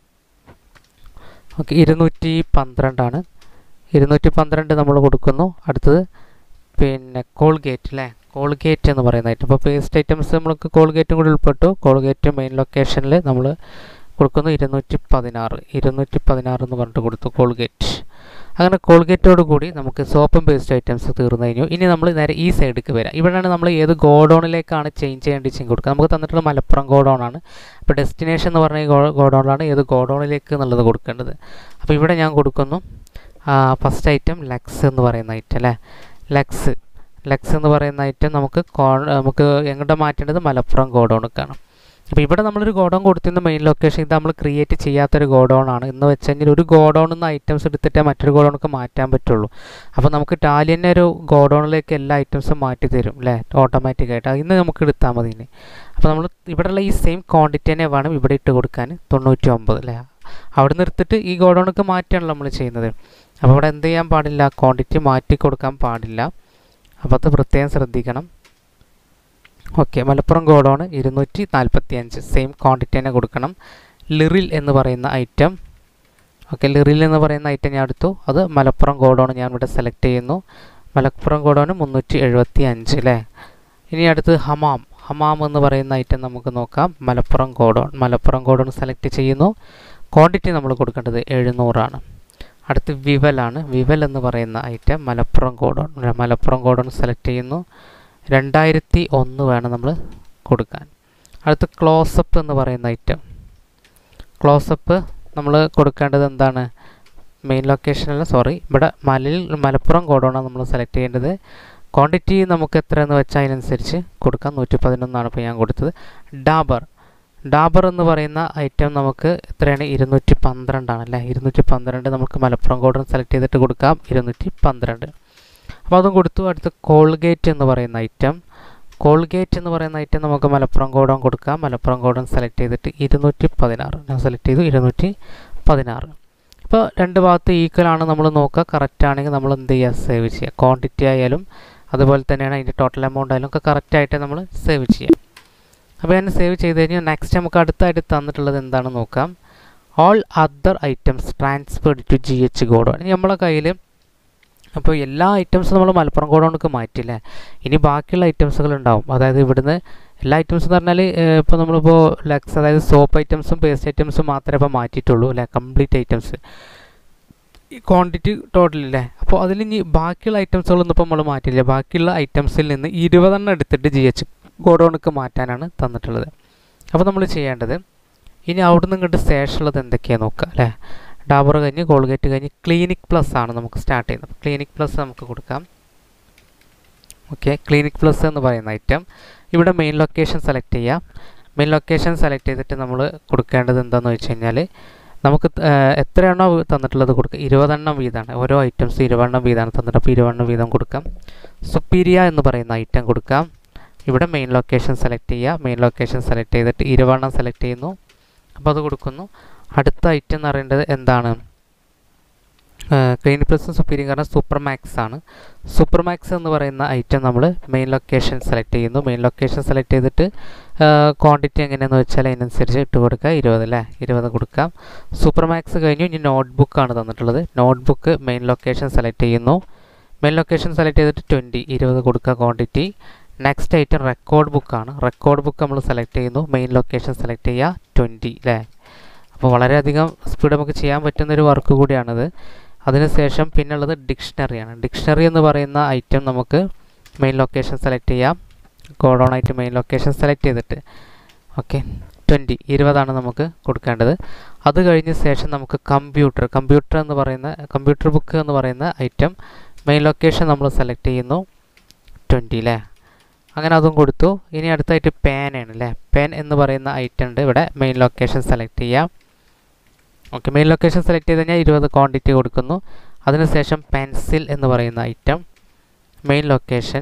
Speaker 1: ഓക്കെ ഇരുന്നൂറ്റി പന്ത്രണ്ടാണ് ഇരുന്നൂറ്റി പന്ത്രണ്ട് നമ്മൾ കൊടുക്കുന്നു അടുത്തത് പിന്നെ കോൾഗേറ്റ് അല്ലേ കോൾഗേറ്റ് എന്ന് പറയുന്ന ഐറ്റം അപ്പോൾ പേസ്റ്റ് ഐറ്റംസ് നമ്മൾക്ക് കോൾഗേറ്റും കൂടി ഉൾപ്പെട്ടു കോൾഗേറ്റ് മെയിൻ ലൊക്കേഷനിൽ നമ്മൾ കൊടുക്കുന്നു ഇരുന്നൂറ്റി പതിനാറ് ഇരുന്നൂറ്റി പതിനാറ് എന്ന് പറഞ്ഞിട്ട് കൊടുത്തു കോൾഗേറ്റ് അങ്ങനെ കോൾഗേറ്റോട് കൂടി നമുക്ക് സോപ്പും പേസ്റ്റ് ഐറ്റംസ് തീർന്നു കഴിഞ്ഞു ഇനി നമ്മൾ നേരെ ഈ സൈഡിലേക്ക് വരാം ഇവിടെയാണ് നമ്മൾ ഏത് ഗോഡൗണിലേക്കാണ് ചേഞ്ച് ചെയ്യേണ്ടി ചെയ്ത് കൊടുക്കുക നമുക്ക് തന്നിട്ടുള്ള മലപ്പുറം ഗോഡൗൺ ആണ് അപ്പോൾ ഡെസ്റ്റിനേഷൻ എന്ന് പറഞ്ഞ ഗോഡൗണിലാണ് ഏത് ഗോഡൗണിലേക്ക് എന്നുള്ളത് കൊടുക്കേണ്ടത് അപ്പോൾ ഇവിടെ ഞാൻ കൊടുക്കുന്നു ഫസ്റ്റ് ഐറ്റം ലക്സ് എന്ന് പറയുന്ന ഐറ്റം അല്ലേ ലക്സ് ലക്സ് എന്ന് പറയുന്ന ഐറ്റം നമുക്ക് കോ നമുക്ക് എങ്ങോട്ട് മാറ്റേണ്ടത് മലപ്പുറം ഗോഡൗണിലേക്കാണ് അപ്പോൾ ഇവിടെ നമ്മളൊരു ഗോഡൗൺ കൊടുത്തിരുന്ന മെയിൻ ലൊക്കേഷൻ ഇത് നമ്മൾ ക്രിയേറ്റ് ചെയ്യാത്തൊരു ഗോഡൗൺ ആണ് എന്ന് വെച്ച് കഴിഞ്ഞാൽ ഒരു ഗോഡൗണിൽ നിന്ന് ഐറ്റംസ് എടുത്തിട്ടേ മറ്റൊരു ഗോഡൗണിലേക്ക് മാറ്റാൻ പറ്റുള്ളൂ അപ്പോൾ നമുക്ക് ടാലി തന്നെ ഒരു ഗോഡൗണിലേക്ക് എല്ലാ ഐറ്റംസും മാറ്റി തരും അല്ലേ ഓട്ടോമാറ്റിക്കായിട്ട് ഇന്ന് നമുക്ക് എടുത്താൽ മതി ഇനി അപ്പോൾ നമ്മൾ ഇവിടെയുള്ള ഈ സെയിം ക്വാണ്ടിറ്റി തന്നെ വേണം ഇവിടെ ഇട്ട് കൊടുക്കാൻ തൊണ്ണൂറ്റി ഒമ്പത് അല്ലേ അവിടെ നിന്ന് എടുത്തിട്ട് ഈ ഗോഡൗണിലേക്ക് മാറ്റിയാണല്ലോ നമ്മൾ ചെയ്യുന്നത് അപ്പോൾ ഇവിടെ എന്ത് ചെയ്യാൻ പാടില്ല ക്വാണ്ടിറ്റി മാറ്റി കൊടുക്കാൻ പാടില്ല അപ്പോൾ അത് പ്രത്യേകം ശ്രദ്ധിക്കണം ഓക്കെ മലപ്പുറം ഗോഡൗൺ ഇരുന്നൂറ്റി നാൽപ്പത്തി അഞ്ച് സെയിം ക്വാണ്ടിറ്റി തന്നെ കൊടുക്കണം ലിറിൽ എന്ന് പറയുന്ന ഐറ്റം ഓക്കെ ലിറിൽ എന്ന് പറയുന്ന ഐറ്റം ഞാൻ എടുത്തു അത് മലപ്പുറം ഗോഡൗൺ ഞാൻ ഇവിടെ സെലക്ട് ചെയ്യുന്നു മലപ്പുറം ഗോഡൗൺ മുന്നൂറ്റി എഴുപത്തി അഞ്ച് അല്ലേ ഇനി അടുത്ത് ഹമാം ഹമാം എന്ന് പറയുന്ന ഐറ്റം നമുക്ക് നോക്കാം Malappuram godown Malappuram godown select ചെയ്യുന്നു ക്വാണ്ടിറ്റി നമ്മൾ കൊടുക്കേണ്ടത് എഴുന്നൂറാണ് അടുത്ത് വിവലാണ് വിവൽ എന്ന് പറയുന്ന item Malappuram godown Malappuram godown select ചെയ്യുന്നു രണ്ടായിരത്തി ഒന്ന് വേണം നമ്മൾ കൊടുക്കാൻ അടുത്ത് ക്ലോസപ്പ് എന്ന് പറയുന്ന ഐറ്റം ക്ലോസപ്പ് നമ്മൾ കൊടുക്കേണ്ടത് എന്താണ് മെയിൻ ലൊക്കേഷനല്ല സോറി ഇവിടെ മലയിൽ മലപ്പുറം ഗോഡൗണാണ് നമ്മൾ സെലക്ട് ചെയ്യേണ്ടത് ക്വാണ്ടിറ്റി നമുക്ക് എത്ര എന്ന് വെച്ചാൽ അതിനനുസരിച്ച് കൊടുക്കാം നൂറ്റി പതിനൊന്നാണ് ഇപ്പോൾ ഞാൻ കൊടുത്തത് ഡാബർ ഡാബർ എന്ന് പറയുന്ന ഐറ്റം നമുക്ക് എത്രയാണ് ഇരുന്നൂറ്റി പന്ത്രണ്ടാണ് അല്ലേ ഇരുന്നൂറ്റി പന്ത്രണ്ട് നമുക്ക് മലപ്പുറം ഗോഡൗൺ സെലക്ട് ചെയ്തിട്ട് കൊടുക്കാം ഇരുന്നൂറ്റി പന്ത്രണ്ട് അപ്പോൾ അതും കൊടുത്തു അടുത്ത് കോൾഗേറ്റ് എന്ന് പറയുന്ന ഐറ്റം കോൾഗേറ്റ് എന്ന് പറയുന്ന ഐറ്റം നമുക്ക് മലപ്പുറം ഗോഡൗൺ കൊടുക്കാം മലപ്പുറം ഗോഡൗൺ സെലക്ട് ചെയ്തിട്ട് ഇരുന്നൂറ്റി പതിനാറ് ഞാൻ സെലക്ട് ചെയ്തു ഇരുന്നൂറ്റി പതിനാറ് ഇപ്പോൾ രണ്ട് ഭാഗത്ത് ഈക്വൽ ആണ് നമ്മൾ നോക്കുക കറക്റ്റ് ആണെങ്കിൽ നമ്മൾ എന്ത് ചെയ്യുക സേവ് ചെയ്യുക ക്വാണ്ടിറ്റി ആയാലും അതുപോലെ തന്നെയാണ് അതിൻ്റെ ടോട്ടൽ എമൗണ്ട് ആയാലും ഒക്കെ കറക്റ്റായിട്ട് നമ്മൾ സേവ് ചെയ്യാം അപ്പോൾ ഞാൻ സേവ് ചെയ്ത് കഴിഞ്ഞാൽ നെക്സ്റ്റ് നമുക്ക് അടുത്തായിട്ട് തന്നിട്ടുള്ളത് എന്താണെന്ന് നോക്കാം all other items transferred to G H godown നമ്മളെ കയ്യിൽ അപ്പോൾ എല്ലാ ഐറ്റംസും നമ്മൾ മലപ്പുറം ഗോഡൗണിലേക്ക് മാറ്റില്ലേ ഇനി ബാക്കിയുള്ള ഐറ്റംസുകൾ ഉണ്ടാവും അതായത് ഇവിടുന്ന് എല്ലാ ഐറ്റംസ് എന്ന് പറഞ്ഞാൽ ഇപ്പോൾ നമ്മളിപ്പോൾ ലക്സ് അതായത് സോപ്പ് ഐറ്റംസും പേസ്റ്റ് ഐറ്റംസും മാത്രമേ ഇപ്പോൾ മാറ്റിയിട്ടുള്ളൂ അല്ലേ കംപ്ലീറ്റ് ഐറ്റംസ് ഈ ക്വാണ്ടിറ്റി ടോട്ടൽ ഇല്ലേ അപ്പോൾ അതിൽ ഇനി ബാക്കിയുള്ള ഐറ്റംസുകളൊന്നും ഇപ്പോൾ നമ്മൾ മാറ്റില്ല ബാക്കിയുള്ള ഐറ്റംസിൽ നിന്ന് ഇരുപതെണ്ണം എടുത്തിട്ട് ജി എച്ച് ഗോഡൗണിക്ക് മാറ്റാനാണ് തന്നിട്ടുള്ളത് അപ്പോൾ നമ്മൾ ചെയ്യേണ്ടത് ഇനി അവിടെ നിന്ന് ഇങ്ങോട്ട് ശേഷമുള്ളത് എന്തൊക്കെയാണ് നോക്കുക അല്ലേ ഡാബർ കഴിഞ്ഞ് കോൾഗേറ്റ് കഴിഞ്ഞ് ക്ലിനിക് പ്ലസ് ആണ് നമുക്ക് സ്റ്റാർട്ട് ചെയ്യുന്നത് ക്ലിനിക് പ്ലസ് നമുക്ക് കൊടുക്കാം ഓക്കെ ക്ലിനിക് പ്ലസ് എന്ന് പറയുന്ന ഐറ്റം ഇവിടെ മെയിൻ ലൊക്കേഷൻ സെലക്ട് ചെയ്യാം മെയിൻ ലൊക്കേഷൻ സെലക്ട് ചെയ്തിട്ട് നമ്മൾ കൊടുക്കേണ്ടത് എന്താണെന്ന് വെച്ച് കഴിഞ്ഞാൽ നമുക്ക് എത്രയാണോ തന്നിട്ടുള്ളത് കൊടുക്കുക ഇരുപതെണ്ണം വീതമാണ് ഓരോ ഐറ്റംസ് ഇരുപതെണ്ണം വീതമാണ് തന്നിട്ട് അപ്പോൾ ഇരുപതെണ്ണം വീതം കൊടുക്കാം സുപ്പീരിയ എന്ന് പറയുന്ന ഐറ്റം കൊടുക്കാം ഇവിടെ മെയിൻ ലൊക്കേഷൻ സെലക്ട് ചെയ്യുക മെയിൻ ലൊക്കേഷൻ സെലക്ട് ചെയ്തിട്ട് ഇരുപതെണ്ണം സെലക്ട് ചെയ്യുന്നു അപ്പോൾ അത് കൊടുക്കുന്നു അടുത്ത ഐറ്റം എന്ന് പറയേണ്ടത് എന്താണ് ക്ലീൻ പ്ലസും സുപ്പീരിയർ കാരണം സൂപ്പർ മാക്സ് ആണ് സൂപ്പർ മാക്സ് എന്ന് പറയുന്ന ഐറ്റം നമ്മൾ മെയിൻ ലൊക്കേഷൻ സെലക്ട് ചെയ്യുന്നു മെയിൻ ലൊക്കേഷൻ സെലക്ട് ചെയ്തിട്ട് ക്വാണ്ടിറ്റി എങ്ങനെയാണെന്ന് വെച്ചാൽ അതിനനുസരിച്ച് ഇട്ട് കൊടുക്കുക ഇരുപത് അല്ലേ ഇരുപത് കൊടുക്കാം സൂപ്പർ മാക്സ് കഴിഞ്ഞു ഇനി നോട്ട്ബുക്കാണ് തന്നിട്ടുള്ളത് നോട്ട്ബുക്ക് മെയിൻ ലൊക്കേഷൻ സെലക്ട് ചെയ്യുന്നു മെയിൻ ലൊക്കേഷൻ സെലക്ട് ചെയ്തിട്ട് ട്വൻറ്റി ഇരുപത് കൊടുക്കുക ക്വാണ്ടിറ്റി നെക്സ്റ്റ് ഐറ്റം റെക്കോർഡ് ബുക്കാണ് റെക്കോർഡ് ബുക്ക് നമ്മൾ സെലക്ട് ചെയ്യുന്നു മെയിൻ ലൊക്കേഷൻ സെലക്ട് ചെയ്യുക ട്വൻറ്റി അല്ലേ അപ്പോൾ വളരെയധികം സ്പീഡ് നമുക്ക് ചെയ്യാൻ പറ്റുന്നൊരു വർക്ക് കൂടിയാണിത് അതിനുശേഷം പിന്നുള്ളത് ഡിക്ഷണറിയാണ് ഡിക്ഷണറി എന്ന് പറയുന്ന ഐറ്റം നമുക്ക് മെയിൻ ലൊക്കേഷൻ സെലക്ട് ചെയ്യാം കോഡോൺ ആയിട്ട് മെയിൻ ലൊക്കേഷൻ സെലക്ട് ചെയ്തിട്ട് ഓക്കെ ട്വൻറ്റി ഇരുപതാണ് നമുക്ക് കൊടുക്കേണ്ടത് അത് കഴിഞ്ഞ ശേഷം നമുക്ക് കമ്പ്യൂട്ടർ കമ്പ്യൂട്ടർ എന്ന് പറയുന്ന കമ്പ്യൂട്ടർ ബുക്ക് എന്ന് പറയുന്ന ഐറ്റം മെയിൻ ലൊക്കേഷൻ നമ്മൾ സെലക്ട് ചെയ്യുന്നു ട്വൻറ്റി അല്ലേ അങ്ങനെ അതും കൊടുത്തു ഇനി അടുത്തായിട്ട് പേനാണ് അല്ലേ പെൻ എന്ന് പറയുന്ന ഐറ്റം ഉണ്ട് ഇവിടെ മെയിൻ ലൊക്കേഷൻ സെലക്ട് ചെയ്യാം ഓക്കെ മെയിൻ ലൊക്കേഷൻ സെലക്ട് ചെയ്ത് കഴിഞ്ഞാൽ ഇരുപത് ക്വാണ്ടിറ്റി കൊടുക്കുന്നു അതിനുശേഷം പെൻസിൽ എന്ന് പറയുന്ന item main location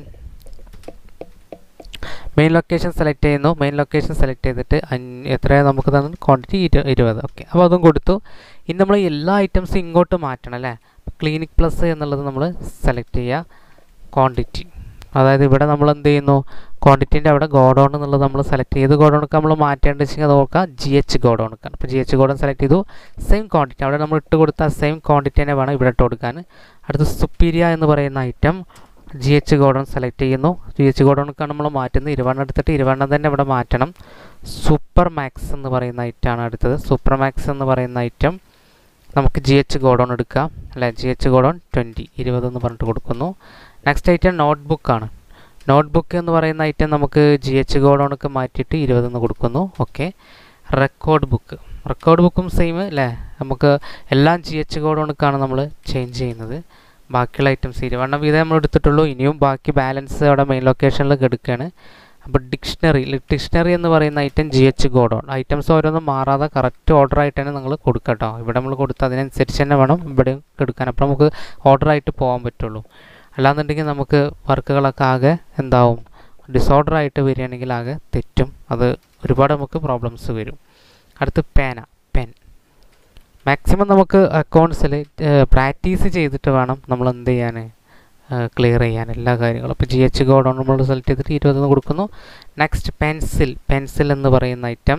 Speaker 1: main location select ചെയ്യുന്നു മെയിൻ ലൊക്കേഷൻ സെലക്ട് ചെയ്തിട്ട് എത്രയാണ് നമുക്ക് തന്നെ ക്വാണ്ടിറ്റി ഇരു ഇരുപത് ഓക്കെ അപ്പോൾ അതും കൊടുത്തു ഇനി നമ്മൾ എല്ലാ ഐറ്റംസും ഇങ്ങോട്ട് മാറ്റണം അല്ലേ ക്ലിനിക് പ്ലസ് എന്നുള്ളത് നമ്മൾ സെലക്ട് ചെയ്യുക ക്വാണ്ടിറ്റി അതായത് ഇവിടെ നമ്മൾ എന്ത് ചെയ്യുന്നു ക്വാണ്ടിറ്റീൻ്റെ അവിടെ ഗോഡൗൺ എന്നുള്ളത് നമ്മൾ സെലക്ട് ചെയ്ത് ഗോഡൗണൊക്കെ നമ്മൾ മാറ്റേണ്ടത് വെച്ചാൽ അത് നോക്കുക ജി എച്ച് ഗോഡൗണൊക്കെയാണ് അപ്പോൾ ജി എച്ച് ഗോഡൗൺ സെലക്ട് ചെയ്തു സെയിം ക്വാണ്ടിറ്റി അവിടെ നമ്മൾ ഇട്ട് കൊടുത്ത സെയിം ക്വാണ്ടിറ്റി തന്നെ വേണം ഇവിടെ ഇട്ട് കൊടുക്കാൻ അടുത്ത് സുപ്പീരിയ എന്ന് പറയുന്ന item G H godown select ചെയ്യുന്നു ജി എച്ച് ഗോഡൗണൊക്കെയാണ് നമ്മൾ മാറ്റുന്നത് ഇരുപണ്ണം എടുത്തിട്ട് ഇരുപണ്ണം തന്നെ ഇവിടെ മാറ്റണം സൂപ്പർ മാക്സ് എന്ന് പറയുന്ന ഐറ്റമാണ് അടുത്തത് സൂപ്പർ മാക്സ് എന്ന് പറയുന്ന ഐറ്റം നമുക്ക് ജി എച്ച് ഗോഡൗൺ എടുക്കാം അല്ലേ ജി എച്ച് ഗോഡൗൺ ട്വൻറ്റി ഇരുപത് എന്ന് പറഞ്ഞിട്ട് കൊടുക്കുന്നു നെക്സ്റ്റ് ഐറ്റം നോട്ട്ബുക്കാണ് നോട്ട്ബുക്ക് എന്ന് പറയുന്ന ഐറ്റം നമുക്ക് ജി എച്ച് ഗോഡൗണൊക്കെ മാറ്റിയിട്ട് ഇരുപതെന്ന് കൊടുക്കുന്നു ഓക്കെ റെക്കോർഡ് ബുക്ക് റെക്കോർഡ് ബുക്കും സെയിം അല്ലേ നമുക്ക് എല്ലാം ജി എച്ച് ഗോഡൗണൊക്കെയാണ് നമ്മൾ ചേഞ്ച് ചെയ്യുന്നത് ബാക്കിയുള്ള ഐറ്റംസ് ഇരുപണ്ണം വീതം നമ്മൾ എടുത്തിട്ടുള്ളൂ ഇനിയും ബാക്കി ബാലൻസ് അവിടെ മെയിൻ ലൊക്കേഷനിൽ എടുക്കുകയാണ് അപ്പോൾ ഡിക്ഷണറി ഡിക്ഷണറി എന്ന് പറയുന്ന item G H godown items ഓരോന്നും മാറാതെ കറക്റ്റ് ഓർഡർ ആയിട്ട് തന്നെ നിങ്ങൾ കൊടുക്കുക കേട്ടോ ഇവിടെ നമ്മൾ കൊടുത്ത് അതിനനുസരിച്ച് തന്നെ വേണം ഇവിടെ എടുക്കാൻ അപ്പോൾ നമുക്ക് ഓർഡർ ആയിട്ട് പോകാൻ പറ്റുള്ളൂ അല്ലാന്നുണ്ടെങ്കിൽ നമുക്ക് വർക്കുകളൊക്കെ ആകെ എന്താവും ഡിസോർഡർ ആയിട്ട് വരികയാണെങ്കിൽ ആകെ തെറ്റും അത് ഒരുപാട് നമുക്ക് പ്രോബ്ലംസ് വരും അടുത്ത് പേന പെൻ മാക്സിമം നമുക്ക് അക്കൗണ്ട്സിൽ പ്രാക്ടീസ് ചെയ്തിട്ട് വേണം നമ്മൾ എന്ത് ചെയ്യാൻ ക്ലിയർ ചെയ്യാൻ എല്ലാ കാര്യങ്ങളും അപ്പോൾ ജി എച്ച് ഗോഡൗൺ നമ്മൾ സെലക്ട് ചെയ്തിട്ട് ഇരുപതെന്ന് കൊടുക്കുന്നു നെക്സ്റ്റ് പെൻസിൽ പെൻസിൽ എന്ന് പറയുന്ന item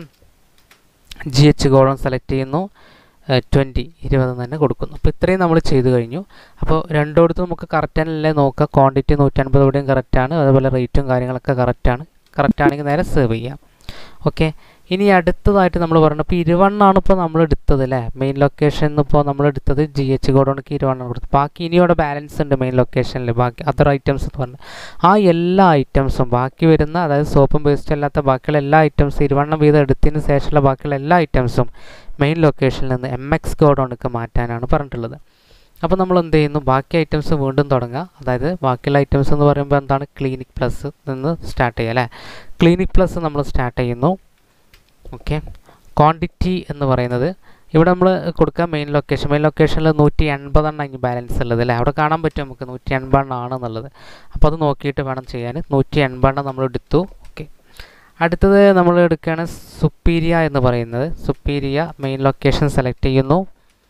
Speaker 1: G H godown select ചെയ്യുന്നു ട്വൻറ്റി ഇരുപത് തന്നെ കൊടുക്കുന്നു അപ്പോൾ ഇത്രയും നമ്മൾ ചെയ്ത് കഴിഞ്ഞു അപ്പോൾ രണ്ടിടത്ത് നമുക്ക് കറക്റ്റ് അല്ലേ നോക്കുക ക്വാണ്ടിറ്റി നൂറ്റൻപത് ഇവിടെയും കറക്റ്റാണ് അതുപോലെ റേറ്റും കാര്യങ്ങളൊക്കെ കറക്റ്റാണ് കറക്റ്റ് ആണെങ്കിൽ നേരെ സേവ് ചെയ്യാം ഓക്കെ ഇനി അടുത്തതായിട്ട് നമ്മൾ പറയുന്നത് ഇപ്പോൾ ഇരുവണ്ണാണ് ഇപ്പോൾ നമ്മൾ എടുത്തത് അല്ലേ മെയിൻ ലൊക്കേഷൻ ഇപ്പോൾ നമ്മൾ എടുത്തത് ജി എച്ച് ഗോഡൗണിക്ക് ഇരുവണ്ണാണ് കൊടുത്തത് ബാക്കി ഇനി അവിടെ ബാലൻസ് ഉണ്ട് മെയിൻ ലൊക്കേഷനിൽ ബാക്കി അതർ ഐറ്റംസ് എന്ന് പറഞ്ഞാൽ ആ എല്ലാ ഐറ്റംസും ബാക്കി വരുന്ന അതായത് സോപ്പും പേസ്റ്റും അല്ലാത്ത ബാക്കിയുള്ള എല്ലാ ഐറ്റംസും ഇരുവണ്ണം വീതം എടുത്തതിന് ശേഷമുള്ള ബാക്കിയുള്ള എല്ലാ ഐറ്റംസും മെയിൻ ലൊക്കേഷനിൽ നിന്ന് എം എക്സ് ഗോഡൗണിക്ക് മാറ്റാനാണ് പറഞ്ഞിട്ടുള്ളത് അപ്പോൾ നമ്മൾ എന്ത് ചെയ്യുന്നു ബാക്കി ഐറ്റംസ് വീണ്ടും തുടങ്ങുക അതായത് ബാക്കിയുള്ള ഐറ്റംസ് എന്ന് പറയുമ്പോൾ എന്താണ് ക്ലിനിക് പ്ലസ് നിന്ന് സ്റ്റാർട്ട് ചെയ്യുക അല്ലേ ക്ലിനിക് പ്ലസ് നമ്മൾ സ്റ്റാർട്ട് ചെയ്യുന്നു ഓക്കെ ക്വാണ്ടിറ്റി എന്ന് പറയുന്നത് ഇവിടെ നമ്മൾ കൊടുക്കുക മെയിൻ ലൊക്കേഷൻ മെയിൻ ലൊക്കേഷനിൽ നൂറ്റി എൺപതെണ്ണം ഇനി ബാലൻസ് ഉള്ളത് അല്ലേ അവിടെ കാണാൻ പറ്റും നമുക്ക് നൂറ്റി എൺപതെണ്ണം ആണെന്നുള്ളത് അപ്പോൾ അത് നോക്കിയിട്ട് വേണം ചെയ്യാൻ നൂറ്റി എൺപതെണ്ണം നമ്മൾ എടുത്തു ഓക്കെ അടുത്തത് നമ്മൾ എടുക്കുകയാണ് സുപ്പീരിയ എന്ന് പറയുന്നത് സുപ്പീരിയ മെയിൻ ലൊക്കേഷൻ സെലക്ട് ചെയ്യുന്നു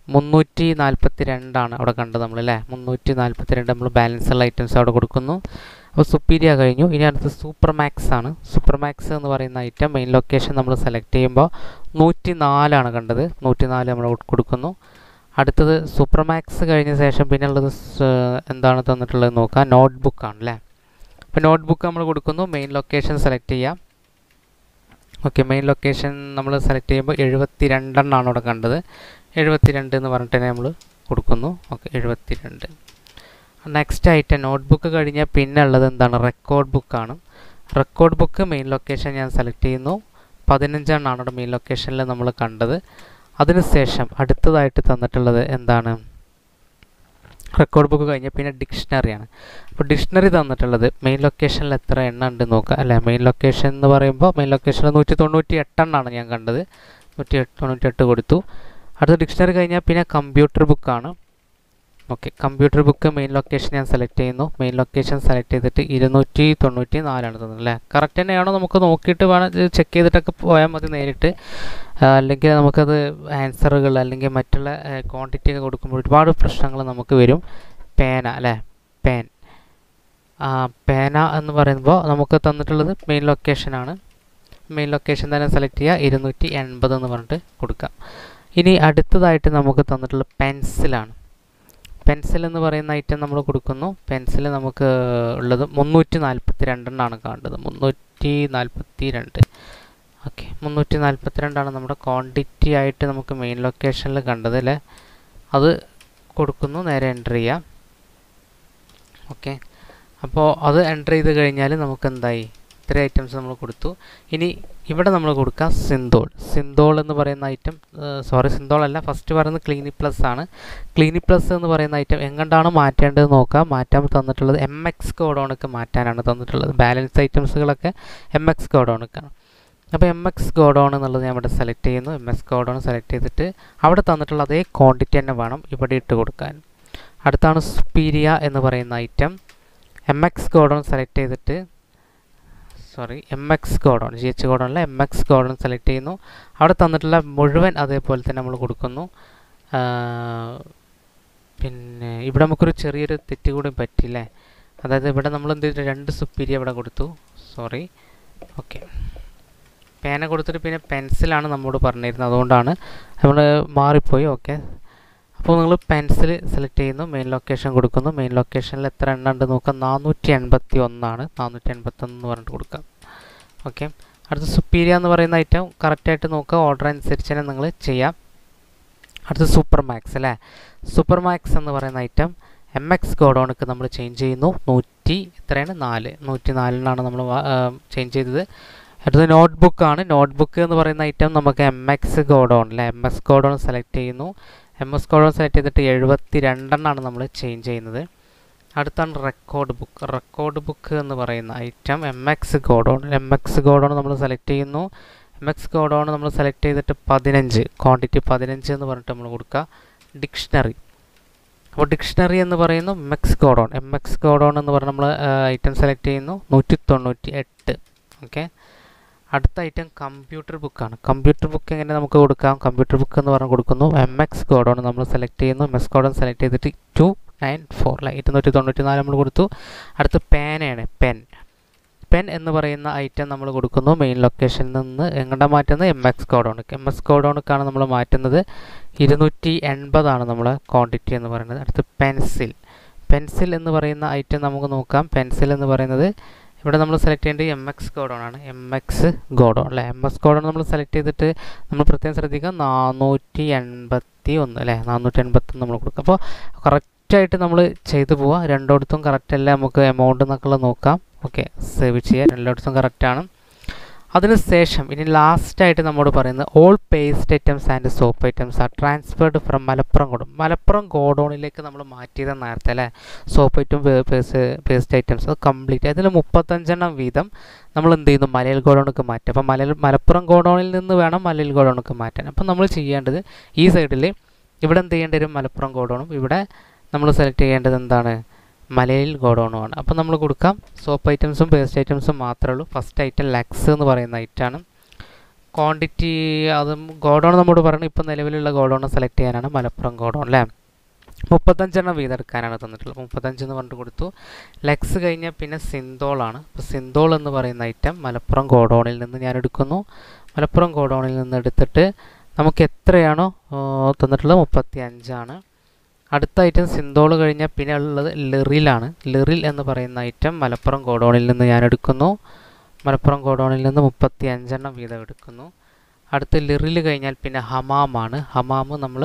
Speaker 1: മുന്നൂറ്റി നാൽപ്പത്തി രണ്ടാണ് അവിടെ കണ്ടത് നമ്മൾ അല്ലേ മുന്നൂറ്റി നാൽപ്പത്തി രണ്ട് നമ്മൾ ബാലൻസ് ഉള്ള ഐറ്റംസ് അവിടെ കൊടുക്കുന്നു അപ്പോൾ സുപ്പീരിയ കഴിഞ്ഞു ഇനി അടുത്ത് സൂപ്പർ മാക്സ് ആണ് സൂപ്പർ മാക്സ് എന്ന് പറയുന്ന ഐറ്റം മെയിൻ ലൊക്കേഷൻ നമ്മൾ സെലക്ട് ചെയ്യുമ്പോൾ നൂറ്റി നാലാണ് കണ്ടത് നൂറ്റി നാല് നമ്മൾ കൊടുക്കുന്നു അടുത്തത് സൂപ്പർ മാക്സ് കഴിഞ്ഞ ശേഷം പിന്നെ ഉള്ളത് സ് എന്താണ് തന്നിട്ടുള്ളത് നോക്കാം നോട്ട് ബുക്കാണ് അല്ലേ അപ്പോൾ നോട്ട് ബുക്ക് നമ്മൾ കൊടുക്കുന്നു മെയിൻ ലൊക്കേഷൻ സെലക്ട് ചെയ്യാം ഓക്കെ മെയിൻ ലൊക്കേഷൻ നമ്മൾ സെലക്ട് ചെയ്യുമ്പോൾ എഴുപത്തി രണ്ടെണ്ണമാണ് അവിടെ കണ്ടത് എഴുപത്തി രണ്ട് എന്ന് പറഞ്ഞിട്ട് തന്നെ നമ്മൾ കൊടുക്കുന്നു ഓക്കെ എഴുപത്തി രണ്ട് നെക്സ്റ്റ് ഐറ്റം നോട്ട് ബുക്ക് കഴിഞ്ഞാൽ പിന്നെ ഉള്ളത് എന്താണ് റെക്കോർഡ് ബുക്കാണ് റെക്കോർഡ് ബുക്ക് മെയിൻ ലൊക്കേഷൻ ഞാൻ സെലക്ട് ചെയ്യുന്നു പതിനഞ്ചെണ്ണമാണ് അവിടെ മെയിൻ ലൊക്കേഷനിൽ നമ്മൾ കണ്ടത് അതിനുശേഷം അടുത്തതായിട്ട് തന്നിട്ടുള്ളത് എന്താണ് റെക്കോർഡ് ബുക്ക് കഴിഞ്ഞാൽ പിന്നെ ഡിക്ഷണറിയാണ് അപ്പോൾ ഡിക്ഷണറി തന്നിട്ടുള്ളത് മെയിൻ ലൊക്കേഷനിൽ എത്ര എണ്ണം ഉണ്ട് നോക്കുക അല്ലേ മെയിൻ ലൊക്കേഷൻ എന്ന് പറയുമ്പോൾ മെയിൻ ലൊക്കേഷനിൽ നൂറ്റി തൊണ്ണൂറ്റി എട്ടെണ്ണമാണ് ഞാൻ കണ്ടത് നൂറ്റി എട്ട് തൊണ്ണൂറ്റി എട്ട് കൊടുത്തു അടുത്ത ഡിക്ഷണറി കഴിഞ്ഞാൽ പിന്നെ കമ്പ്യൂട്ടർ ബുക്കാണ് okay computer book main location ഞാൻ സെലക്ട് ചെയ്യുന്നു മെയിൻ ലൊക്കേഷൻ സെലക്ട് ചെയ്തിട്ട് ഇരുന്നൂറ്റി തൊണ്ണൂറ്റി നാലാണ് തന്നത് അല്ലേ കറക്റ്റ് തന്നെയാണോ നമുക്ക് നോക്കിയിട്ട് വേണം ചെക്ക് ചെയ്തിട്ടൊക്കെ പോയാൽ മതി നേരിട്ട് അല്ലെങ്കിൽ നമുക്കത് ആൻസറുകൾ അല്ലെങ്കിൽ മറ്റുള്ള ക്വാണ്ടിറ്റി ഒക്കെ കൊടുക്കുമ്പോൾ ഒരുപാട് പ്രശ്നങ്ങൾ നമുക്ക് വരും പേന അല്ലേ പേൻ പേന എന്ന് പറയുമ്പോൾ നമുക്ക് തന്നിട്ടുള്ളത് മെയിൻ ലൊക്കേഷനാണ് മെയിൻ ലൊക്കേഷൻ തന്നെ സെലക്ട് ചെയ്യുക ഇരുന്നൂറ്റി എൺപത് എന്ന് പറഞ്ഞിട്ട് കൊടുക്കാം ഇനി അടുത്തതായിട്ട് നമുക്ക് തന്നിട്ടുള്ള പെൻസിലാണ് പെൻസിൽ എന്ന് പറയുന്ന ഐറ്റം നമ്മൾ കൊടുക്കുന്നു പെൻസിൽ നമുക്ക് ഉള്ളത് മുന്നൂറ്റി നാൽപ്പത്തി രണ്ടെണ്ണമാണ് കാണേണ്ടത് മുന്നൂറ്റി നാൽപ്പത്തി രണ്ട് ഓക്കെ മുന്നൂറ്റി നാൽപ്പത്തി രണ്ടാണ് നമ്മുടെ ക്വാണ്ടിറ്റി ആയിട്ട് നമുക്ക് മെയിൻ ലൊക്കേഷനിൽ കണ്ടത് അല്ലേ അത് കൊടുക്കുന്നു നേരെ എൻ്റർ ചെയ്യാം ഓക്കെ അപ്പോൾ അത് എൻ്റർ ചെയ്ത് കഴിഞ്ഞാൽ നമുക്ക് എന്തായി ഇത്ര ഐറ്റംസ് നമ്മൾ കൊടുത്തു ഇനി ഇവിടെ നമ്മൾ കൊടുക്കുക സിന്തോൾ സിന്തോൾ എന്ന് പറയുന്ന ഐറ്റം സോറി സിന്തോൾ അല്ല ഫസ്റ്റ് പറയുന്നത് ക്ലീനി പ്ലസ് ആണ് ക്ലീനി പ്ലസ് എന്ന് പറയുന്ന ഐറ്റം എങ്ങോട്ടാണ് മാറ്റേണ്ടത് നോക്കുക മാറ്റാൻ തന്നിട്ടുള്ളത് എം എക്സ് കോഡോണൊക്കെ മാറ്റാനാണ് തന്നിട്ടുള്ളത് ബാലൻസ് ഐറ്റംസുകളൊക്കെ എം എക്സ് കോഡോണൊക്കെയാണ് അപ്പോൾ എം എക്സ് ഗോഡൗൺ എന്നുള്ളത് ഞാൻ ഇവിടെ സെലക്ട് ചെയ്യുന്നു എം എക്സ് ഗോഡൗൺ സെലക്ട് ചെയ്തിട്ട് അവിടെ തന്നിട്ടുള്ള അതേ ക്വാണ്ടിറ്റി തന്നെ വേണം ഇവിടെ ഇട്ട് കൊടുക്കാൻ അടുത്താണ് സുപ്പീരിയ എന്ന് പറയുന്ന item M X godown select ചെയ്തിട്ട് sorry M X godown G H godown അല്ല എം എക്സ് ഗോഡൗൺ സെലക്ട് ചെയ്യുന്നു അവിടെ തന്നിട്ടുള്ള മുഴുവൻ അതേപോലെ തന്നെ നമ്മൾ കൊടുക്കുന്നു പിന്നെ ഇവിടെ നമുക്കൊരു ചെറിയൊരു തെറ്റ് കൂടി പറ്റില്ലേ അതായത് ഇവിടെ നമ്മൾ എന്ത് ചെയ്തിട്ട് രണ്ട് സുപ്പീരിയ ഇവിടെ കൊടുത്തു സോറി ഓക്കെ പേന കൊടുത്തിട്ട് പിന്നെ പെൻസിലാണ് നമ്മോട് പറഞ്ഞിരുന്നത് അതുകൊണ്ടാണ് നമ്മൾ മാറിപ്പോയി ഓക്കെ അപ്പോൾ നിങ്ങൾ പെൻസിൽ സെലക്ട് ചെയ്യുന്നു മെയിൻ ലൊക്കേഷൻ കൊടുക്കുന്നു മെയിൻ ലൊക്കേഷനിൽ എത്ര എണ്ണം ഉണ്ട് നോക്കാം നാനൂറ്റി എൺപത്തി ഒന്നാണ് നാനൂറ്റി എൺപത്തൊന്ന് എന്ന് പറഞ്ഞിട്ട് കൊടുക്കാം ഓക്കെ അടുത്ത സുപ്പീരിയ എന്ന് പറയുന്ന ഐറ്റം കറക്റ്റായിട്ട് നോക്കുക ഓർഡർ അനുസരിച്ച് തന്നെ നിങ്ങൾ ചെയ്യാം അടുത്ത സൂപ്പർ മാക്സ് അല്ലേ സൂപ്പർ മാക്സ് എന്ന് പറയുന്ന ഐറ്റം എം എക്സ് ഗോഡൗണിക്ക് നമ്മൾ ചേഞ്ച് ചെയ്യുന്നു നൂറ്റി എത്രയാണ് നാല് നൂറ്റി നാലിനാണ് നമ്മൾ ചേഞ്ച് ചെയ്തത് അടുത്തത് നോട്ട് ബുക്കാണ് നോട്ട് ബുക്ക് എന്ന് പറയുന്ന ഐറ്റം നമുക്ക് എം എക്സ് ഗോഡൗൺ അല്ലെ എം എസ് ഗോഡൗൺ സെലക്ട് ചെയ്യുന്നു എം എസ് ഗോഡൗൺ സെലക്ട് ചെയ്തിട്ട് എഴുപത്തി രണ്ടെണ്ണമാണ് നമ്മൾ ചേഞ്ച് ചെയ്യുന്നത് അടുത്താണ് റെക്കോർഡ് ബുക്ക് റെക്കോർഡ് ബുക്ക് എന്ന് പറയുന്ന item M X godown M X godown നമ്മൾ സെലക്ട് ചെയ്യുന്നു എം എക്സ് ഗോഡൗൺ നമ്മൾ സെലക്ട് ചെയ്തിട്ട് പതിനഞ്ച് ക്വാണ്ടിറ്റി പതിനഞ്ച് എന്ന് പറഞ്ഞിട്ട് നമ്മൾ കൊടുക്കുക ഡിക്ഷണറി അപ്പോൾ ഡിക്ഷണറി എന്ന് പറയുന്നു M X godown M X godown എന്ന് പറഞ്ഞ് നമ്മൾ ഐറ്റം സെലക്ട് ചെയ്യുന്നു നൂറ്റി തൊണ്ണൂറ്റി എട്ട് ഓക്കെ അടുത്ത ഐറ്റം കമ്പ്യൂട്ടർ ബുക്കാണ് കമ്പ്യൂട്ടർ ബുക്ക് എങ്ങനെ നമുക്ക് കൊടുക്കാം കമ്പ്യൂട്ടർ ബുക്ക് എന്ന് പറഞ്ഞ് കൊടുക്കുന്നു എം എക്സ് ഗോഡൗൺ നമ്മൾ സെലക്ട് ചെയ്യുന്നു എം എസ് ഗോഡൗൺ സെലക്ട് ചെയ്തിട്ട് ടു നയൻ ഫോർ അല്ല ഇരുന്നൂറ്റി തൊണ്ണൂറ്റി നാല് നമ്മൾ കൊടുത്തു അടുത്ത് പേനയാണ് പെൻ പെൻ എന്ന് പറയുന്ന ഐറ്റം നമ്മൾ കൊടുക്കുന്നു മെയിൻ ലൊക്കേഷനിൽ നിന്ന് എങ്ങോട്ടാണ് മാറ്റുന്നത് എം എക്സ് ഗോഡൗണിക്ക് എം എസ് ഗോഡൗണിക്കാണ് നമ്മൾ മാറ്റുന്നത് ഇരുന്നൂറ്റി എൺപതാണ് നമ്മളെ ക്വാണ്ടിറ്റി എന്ന് പറയുന്നത് അടുത്ത് പെൻസിൽ പെൻസിൽ എന്ന് പറയുന്ന ഐറ്റം നമുക്ക് നോക്കാം പെൻസിൽ എന്ന് പറയുന്നത് ഇവിടെ നമ്മൾ സെലക്ട് ചെയ്യേണ്ടത് എം എക്സ് ഗോഡൗൺ ആണ് എം എക്സ് ഗോഡൗൺ അല്ലേ എം എസ് ഗോഡൗൺ നമ്മൾ സെലക്ട് ചെയ്തിട്ട് നമ്മൾ പ്രത്യേകം ശ്രദ്ധിക്കുക നാനൂറ്റി എൺപത്തി ഒന്ന് അല്ലേ നാനൂറ്റി എൺപത്തൊന്ന് നമ്മൾ കൊടുക്കുക അപ്പോൾ കറക്റ്റായിട്ട് നമ്മൾ ചെയ്തു പോവുക രണ്ടിടത്തും കറക്റ്റ് അല്ലേ നമുക്ക് എമൗണ്ട് എന്നൊക്കെ നോക്കാം ഓക്കെ സേവ് ചെയ്യുക രണ്ടിടത്തും കറക്റ്റാണ് അതിനുശേഷം ഇനി ലാസ്റ്റായിട്ട് നമ്മോട് പറയുന്നത് all paste items and soap items are transferred from Malappuram godown Malappuram ഗോഡൗണിലേക്ക് നമ്മൾ മാറ്റിയത് നേരത്തെ അല്ലേ സോപ്പ് ഐറ്റം പേസ്റ്റ് ഐറ്റംസ് അത് കംപ്ലീറ്റ് അതിൽ മുപ്പത്തഞ്ചെണ്ണം വീതം നമ്മൾ എന്ത് ചെയ്യുന്നു മലയിൽ ഗോഡൗണിക്ക് മാറ്റും അപ്പോൾ മലയിൽ മലപ്പുറം ഗോഡൗണിൽ നിന്ന് വേണം മലയിൽ ഗോഡൗണിക്ക് മാറ്റാൻ അപ്പോൾ നമ്മൾ ചെയ്യേണ്ടത് ഈ സൈഡിൽ ഇവിടെ എന്ത് ചെയ്യേണ്ടി വരും മലപ്പുറം ഗോഡൗണും ഇവിടെ നമ്മൾ സെലക്ട് ചെയ്യേണ്ടത് എന്താണ് മലയിൽ ഗോഡൗണുമാണ് അപ്പോൾ നമ്മൾ കൊടുക്കാം സോപ്പ് ഐറ്റംസും പേസ്റ്റ് ഐറ്റംസും മാത്രമേ ഉള്ളൂ ഫസ്റ്റ് ഐറ്റം ലക്സ് എന്ന് പറയുന്ന ഐറ്റമാണ് ക്വാണ്ടിറ്റി അതും ഗോഡൗൺ നമ്മോട് പറഞ്ഞു ഇപ്പം നിലവിലുള്ള ഗോഡൗൺ സെലക്ട് ചെയ്യാനാണ് മലപ്പുറം ഗോഡൗൺ അല്ലേ മുപ്പത്തഞ്ചെണ്ണം വീതം എടുക്കാനാണ് തന്നിട്ടുള്ളത് മുപ്പത്തഞ്ച് എന്ന് പറഞ്ഞു കൊടുത്തു ലെക്സ് കഴിഞ്ഞാൽ പിന്നെ സിന്തോളാണ് അപ്പോൾ സിന്തോൾ എന്ന് പറയുന്ന ഐറ്റം മലപ്പുറം ഗോഡൗണിൽ നിന്ന് ഞാൻ എടുക്കുന്നു മലപ്പുറം ഗോഡൗണിൽ നിന്ന് എടുത്തിട്ട് നമുക്ക് എത്രയാണോ ആ, തന്നിട്ടുള്ളത് മുപ്പത്തി അഞ്ചാണ് അടുത്ത ഐറ്റം സിന്തോൾ കഴിഞ്ഞാൽ പിന്നെ ഉള്ളത് ലെറിലാണ് ലെറിൽ എന്ന് പറയുന്ന ഐറ്റം മലപ്പുറം ഗോഡൗണിൽ നിന്ന് ഞാൻ എടുക്കുന്നു മലപ്പുറം ഗോഡൗണിൽ നിന്ന് മുപ്പത്തി അഞ്ചെണ്ണം വീതം എടുക്കുന്നു അടുത്ത് ലിറിൽ കഴിഞ്ഞാൽ പിന്നെ ഹമാമാണ് ഹമാം നമ്മൾ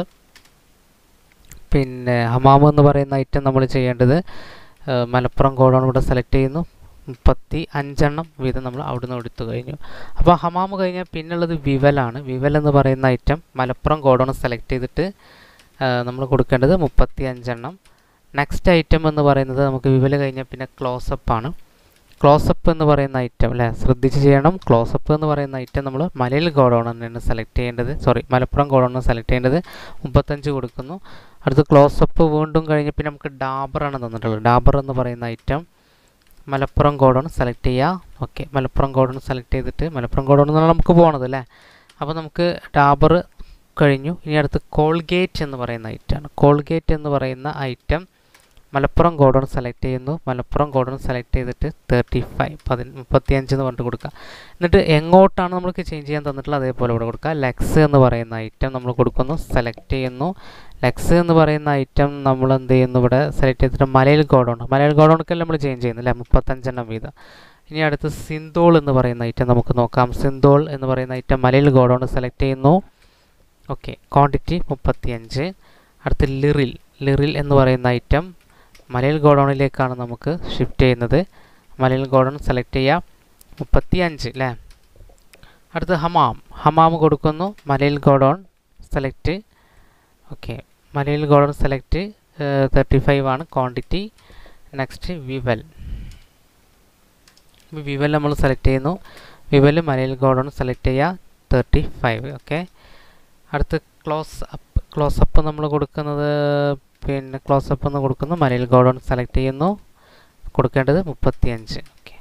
Speaker 1: പിന്നെ ഹമാം എന്ന് പറയുന്ന ഐറ്റം നമ്മൾ ചെയ്യേണ്ടത് ആ, മലപ്പുറം ഗോഡൗൺ ഇവിടെ സെലക്ട് ചെയ്യുന്നു മുപ്പത്തി അഞ്ചെണ്ണം വീതം നമ്മൾ അവിടുന്ന് എടുത്തു കഴിഞ്ഞു അപ്പോൾ ഹമാം കഴിഞ്ഞാൽ പിന്നുള്ളത് വിവലാണ് വിവൽ എന്ന് പറയുന്ന ഐറ്റം മലപ്പുറം ഗോഡൗൺ സെലക്ട് ചെയ്തിട്ട് നമ്മൾ കൊടുക്കേണ്ടത് മുപ്പത്തി അഞ്ചെണ്ണം നെക്സ്റ്റ് ഐറ്റം എന്ന് പറയുന്നത് നമുക്ക് വിവൽ കഴിഞ്ഞാൽ പിന്നെ ക്ലോസപ്പ് ആണ് ക്ലോസപ്പ് എന്ന് പറയുന്ന ഐറ്റം അല്ലേ ശ്രദ്ധിച്ച് ചെയ്യണം ക്ലോസപ്പ് എന്ന് പറയുന്ന ഐറ്റം നമ്മൾ മലയിൽ ഗോഡൗൺ തന്നെയാണ് സെലക്ട് ചെയ്യേണ്ടത് സോറി മലപ്പുറം ഗോഡൗൺ സെലക്ട് ചെയ്യേണ്ടത് മുപ്പത്തഞ്ച് കൊടുക്കുന്നു അടുത്ത് ക്ലോസപ്പ് വീണ്ടും കഴിഞ്ഞ് പിന്നെ നമുക്ക് ഡാബറാണ് തന്നിട്ടുള്ളത് ഡാബർ എന്ന് പറയുന്ന ഐറ്റം മലപ്പുറം ഗോഡൗൺ സെലക്ട് ചെയ്യുക ഓക്കെ മലപ്പുറം ഗോഡൗൺ സെലക്ട് ചെയ്തിട്ട് മലപ്പുറം ഗോഡൗൺ എന്നാണ് നമുക്ക് പോകണത് അല്ലേ അപ്പോൾ നമുക്ക് ഡാബർ കഴിഞ്ഞു ഇനി അടുത്ത് കോൾഗേറ്റ് എന്ന് പറയുന്ന ഐറ്റമാണ് കോൾഗേറ്റ് എന്ന് പറയുന്ന ഐറ്റം മലപ്പുറം ഗോഡൗൺ സെലക്ട് ചെയ്യുന്നു മലപ്പുറം ഗോഡൗൺ സെലക്ട് ചെയ്തിട്ട് തേർട്ടി ഫൈവ് പതി മുപ്പത്തിയഞ്ച് എന്ന് പറഞ്ഞിട്ട് കൊടുക്കുക എന്നിട്ട് എങ്ങോട്ടാണ് നമ്മൾക്ക് ചേഞ്ച് ചെയ്യാൻ തന്നിട്ടുള്ളത് അതേപോലെ ഇവിടെ കൊടുക്കുക ലെക്സ് എന്ന് പറയുന്ന ഐറ്റം നമ്മൾ കൊടുക്കുന്നു സെലക്ട് ചെയ്യുന്നു ലെക്സ് എന്ന് പറയുന്ന ഐറ്റം നമ്മൾ എന്ത് ചെയ്യുന്നു ഇവിടെ സെലക്ട് ചെയ്തിട്ട് മലയിൽ ഗോഡൗൺ മലയിൽ ഗോഡൗണൊക്കെ നമ്മൾ ചേഞ്ച് ചെയ്യുന്നു അല്ലേ മുപ്പത്തഞ്ചെണ്ണം വീതം ഇനി അടുത്ത് സിന്തോൾ എന്ന് പറയുന്ന ഐറ്റം നമുക്ക് നോക്കാം സിന്തോൾ എന്ന് പറയുന്ന ഐറ്റം മലയിൽ ഗോഡൗൺ സെലക്ട് ചെയ്യുന്നു ഓക്കെ ക്വാണ്ടിറ്റി മുപ്പത്തിയഞ്ച് അടുത്ത് ലിറിൽ ലിറിൽ എന്ന് പറയുന്ന ഐറ്റം മലയിൽ ഗോഡൗണിലേക്കാണ് നമുക്ക് ഷിഫ്റ്റ് ചെയ്യുന്നത് മലയിൽ ഗോഡൗൺ സെലക്ട് ചെയ്യാം മുപ്പത്തി അഞ്ച് അല്ലേ അടുത്ത് ഹമാം ഹമാം കൊടുക്കുന്നു മലയിൽ ഗോഡൗൺ സെലക്ട് ഓക്കെ മലയിൽ ഗോഡൗൺ സെലക്ട് തേർട്ടി ഫൈവ് ആണ് ക്വാണ്ടിറ്റി നെക്സ്റ്റ് വിവൽ വിവൽ നമ്മൾ സെലക്ട് ചെയ്യുന്നു വിവൽ മലയിൽ ഗോഡൗൺ സെലക്ട് ചെയ്യുക തേർട്ടി ഫൈവ് ഓക്കെ അടുത്ത് ക്ലോസ് അപ്പ് ക്ലോസ് അപ്പ് നമ്മൾ കൊടുക്കുന്നത് പിന്നെ ക്ലോസ് അപ്പ് എന്ന് കൊടുക്കുന്നു മലയിൽ ഗോഡൗൺ സെലക്ട് ചെയ്യുന്നു കൊടുക്കേണ്ടത് മുപ്പത്തിയഞ്ച് ഓക്കെ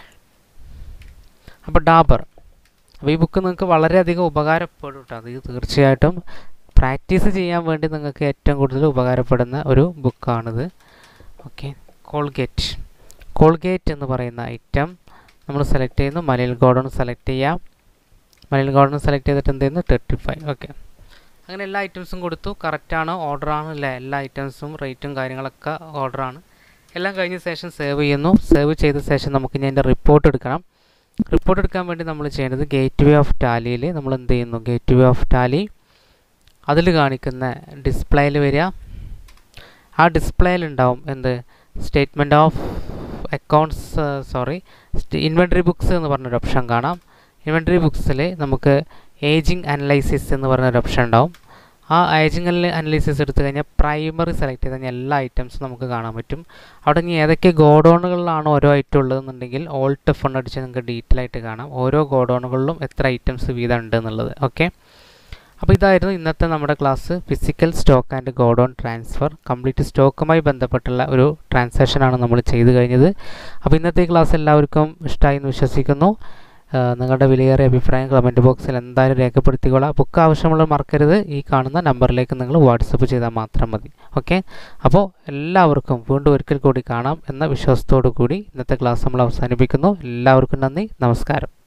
Speaker 1: അപ്പോൾ ഡാബർ അപ്പോൾ ഈ ബുക്ക് നിങ്ങൾക്ക് വളരെയധികം ഉപകാരപ്പെടും കേട്ടോ അത് തീർച്ചയായിട്ടും പ്രാക്ടീസ് ചെയ്യാൻ വേണ്ടി നിങ്ങൾക്ക് ഏറ്റവും കൂടുതൽ ഉപകാരപ്പെടുന്ന ഒരു ബുക്കാണിത് ഓക്കെ കോൾഗേറ്റ് കോൾഗേറ്റ് എന്ന് പറയുന്ന ഐറ്റം നമ്മൾ സെലക്ട് ചെയ്യുന്നു മലയിൽ ഗോഡൗൺ സെലക്ട് ചെയ്യാം മലയിൽ ഗോഡൗൺ സെലക്ട് ചെയ്തിട്ട് എന്ത് ചെയ്യുന്നു തേർട്ടി ഫൈവ് ഓക്കെ അങ്ങനെ എല്ലാ ഐറ്റംസും കൊടുത്തു കറക്റ്റാണ് ഓർഡറാണ് അല്ലേ എല്ലാ ഐറ്റംസും റേറ്റും കാര്യങ്ങളൊക്കെ ഓർഡറാണ് എല്ലാം കഴിഞ്ഞ ശേഷം സേവ് ചെയ്യുന്നു സേവ് ചെയ്ത ശേഷം നമുക്ക് ഇനി അതിൻ്റെ റിപ്പോർട്ട് എടുക്കണം റിപ്പോർട്ട് എടുക്കാൻ വേണ്ടി നമ്മൾ ചെയ്യേണ്ടത് ഗേറ്റ് വേ ഓഫ് ടാലിയിൽ നമ്മൾ എന്ത് ചെയ്യുന്നു ഗേറ്റ് വേ ഓഫ് ടാലി അതിൽ കാണിക്കുന്ന ഡിസ്പ്ലേയിൽ വരിക ആ ഡിസ്പ്ലേയിൽ ഉണ്ടാവും എന്ത് statement of accounts sorry inventory books എന്ന് പറഞ്ഞൊരു ഓപ്ഷൻ കാണാം ഇൻവെൻട്രി ബുക്സിൽ നമുക്ക് ഏജിങ് അനലൈസിസ് എന്ന് പറഞ്ഞൊരു ഓപ്ഷൻ ഉണ്ടാവും ആ ഏജിങ് അനലൈസിസ് എടുത്തു കഴിഞ്ഞാൽ പ്രൈമറി സെലക്ട് ചെയ്ത് കഴിഞ്ഞാൽ എല്ലാ ഐറ്റംസും നമുക്ക് കാണാൻ പറ്റും അവിടെ ഇനി ഏതൊക്കെ ഗോഡൗണുകളിലാണ് ഓരോ ഐറ്റം ഉള്ളതെന്നുണ്ടെങ്കിൽ ഓൾട്ട് ഫണ്ട് അടിച്ച് നിങ്ങൾക്ക് ഡീറ്റെയിൽ ആയിട്ട് കാണാം ഓരോ ഗോഡൗണുകളിലും എത്ര ഐറ്റംസ് വീതം ഉണ്ട് എന്നുള്ളത് ഓക്കെ അപ്പോൾ ഇതായിരുന്നു ഇന്നത്തെ നമ്മുടെ class physical stock and godown transfer complete സ്റ്റോക്കുമായി ബന്ധപ്പെട്ടുള്ള ഒരു ട്രാൻസാക്ഷനാണ് നമ്മൾ ചെയ്തു കഴിഞ്ഞത് അപ്പോൾ ഇന്നത്തെ ക്ലാസ് എല്ലാവർക്കും ഇഷ്ടമായി എന്ന് വിശ്വസിക്കുന്നു നിങ്ങളുടെ വിലയേറിയ അഭിപ്രായം കമൻറ്റ് ബോക്സിൽ എന്തായാലും രേഖപ്പെടുത്തിക്കൊള്ളാം ബുക്ക് ആവശ്യമുള്ള മറക്കരുത് ഈ കാണുന്ന നമ്പറിലേക്ക് നിങ്ങൾ വാട്സപ്പ് ചെയ്താൽ മാത്രം മതി ഓക്കെ അപ്പോൾ എല്ലാവർക്കും വീണ്ടും ഒരിക്കൽ കൂടി കാണാം എന്ന വിശ്വാസത്തോടു കൂടി ഇന്നത്തെ ക്ലാസ് നമ്മൾ അവസാനിപ്പിക്കുന്നു എല്ലാവർക്കും നന്ദി നമസ്കാരം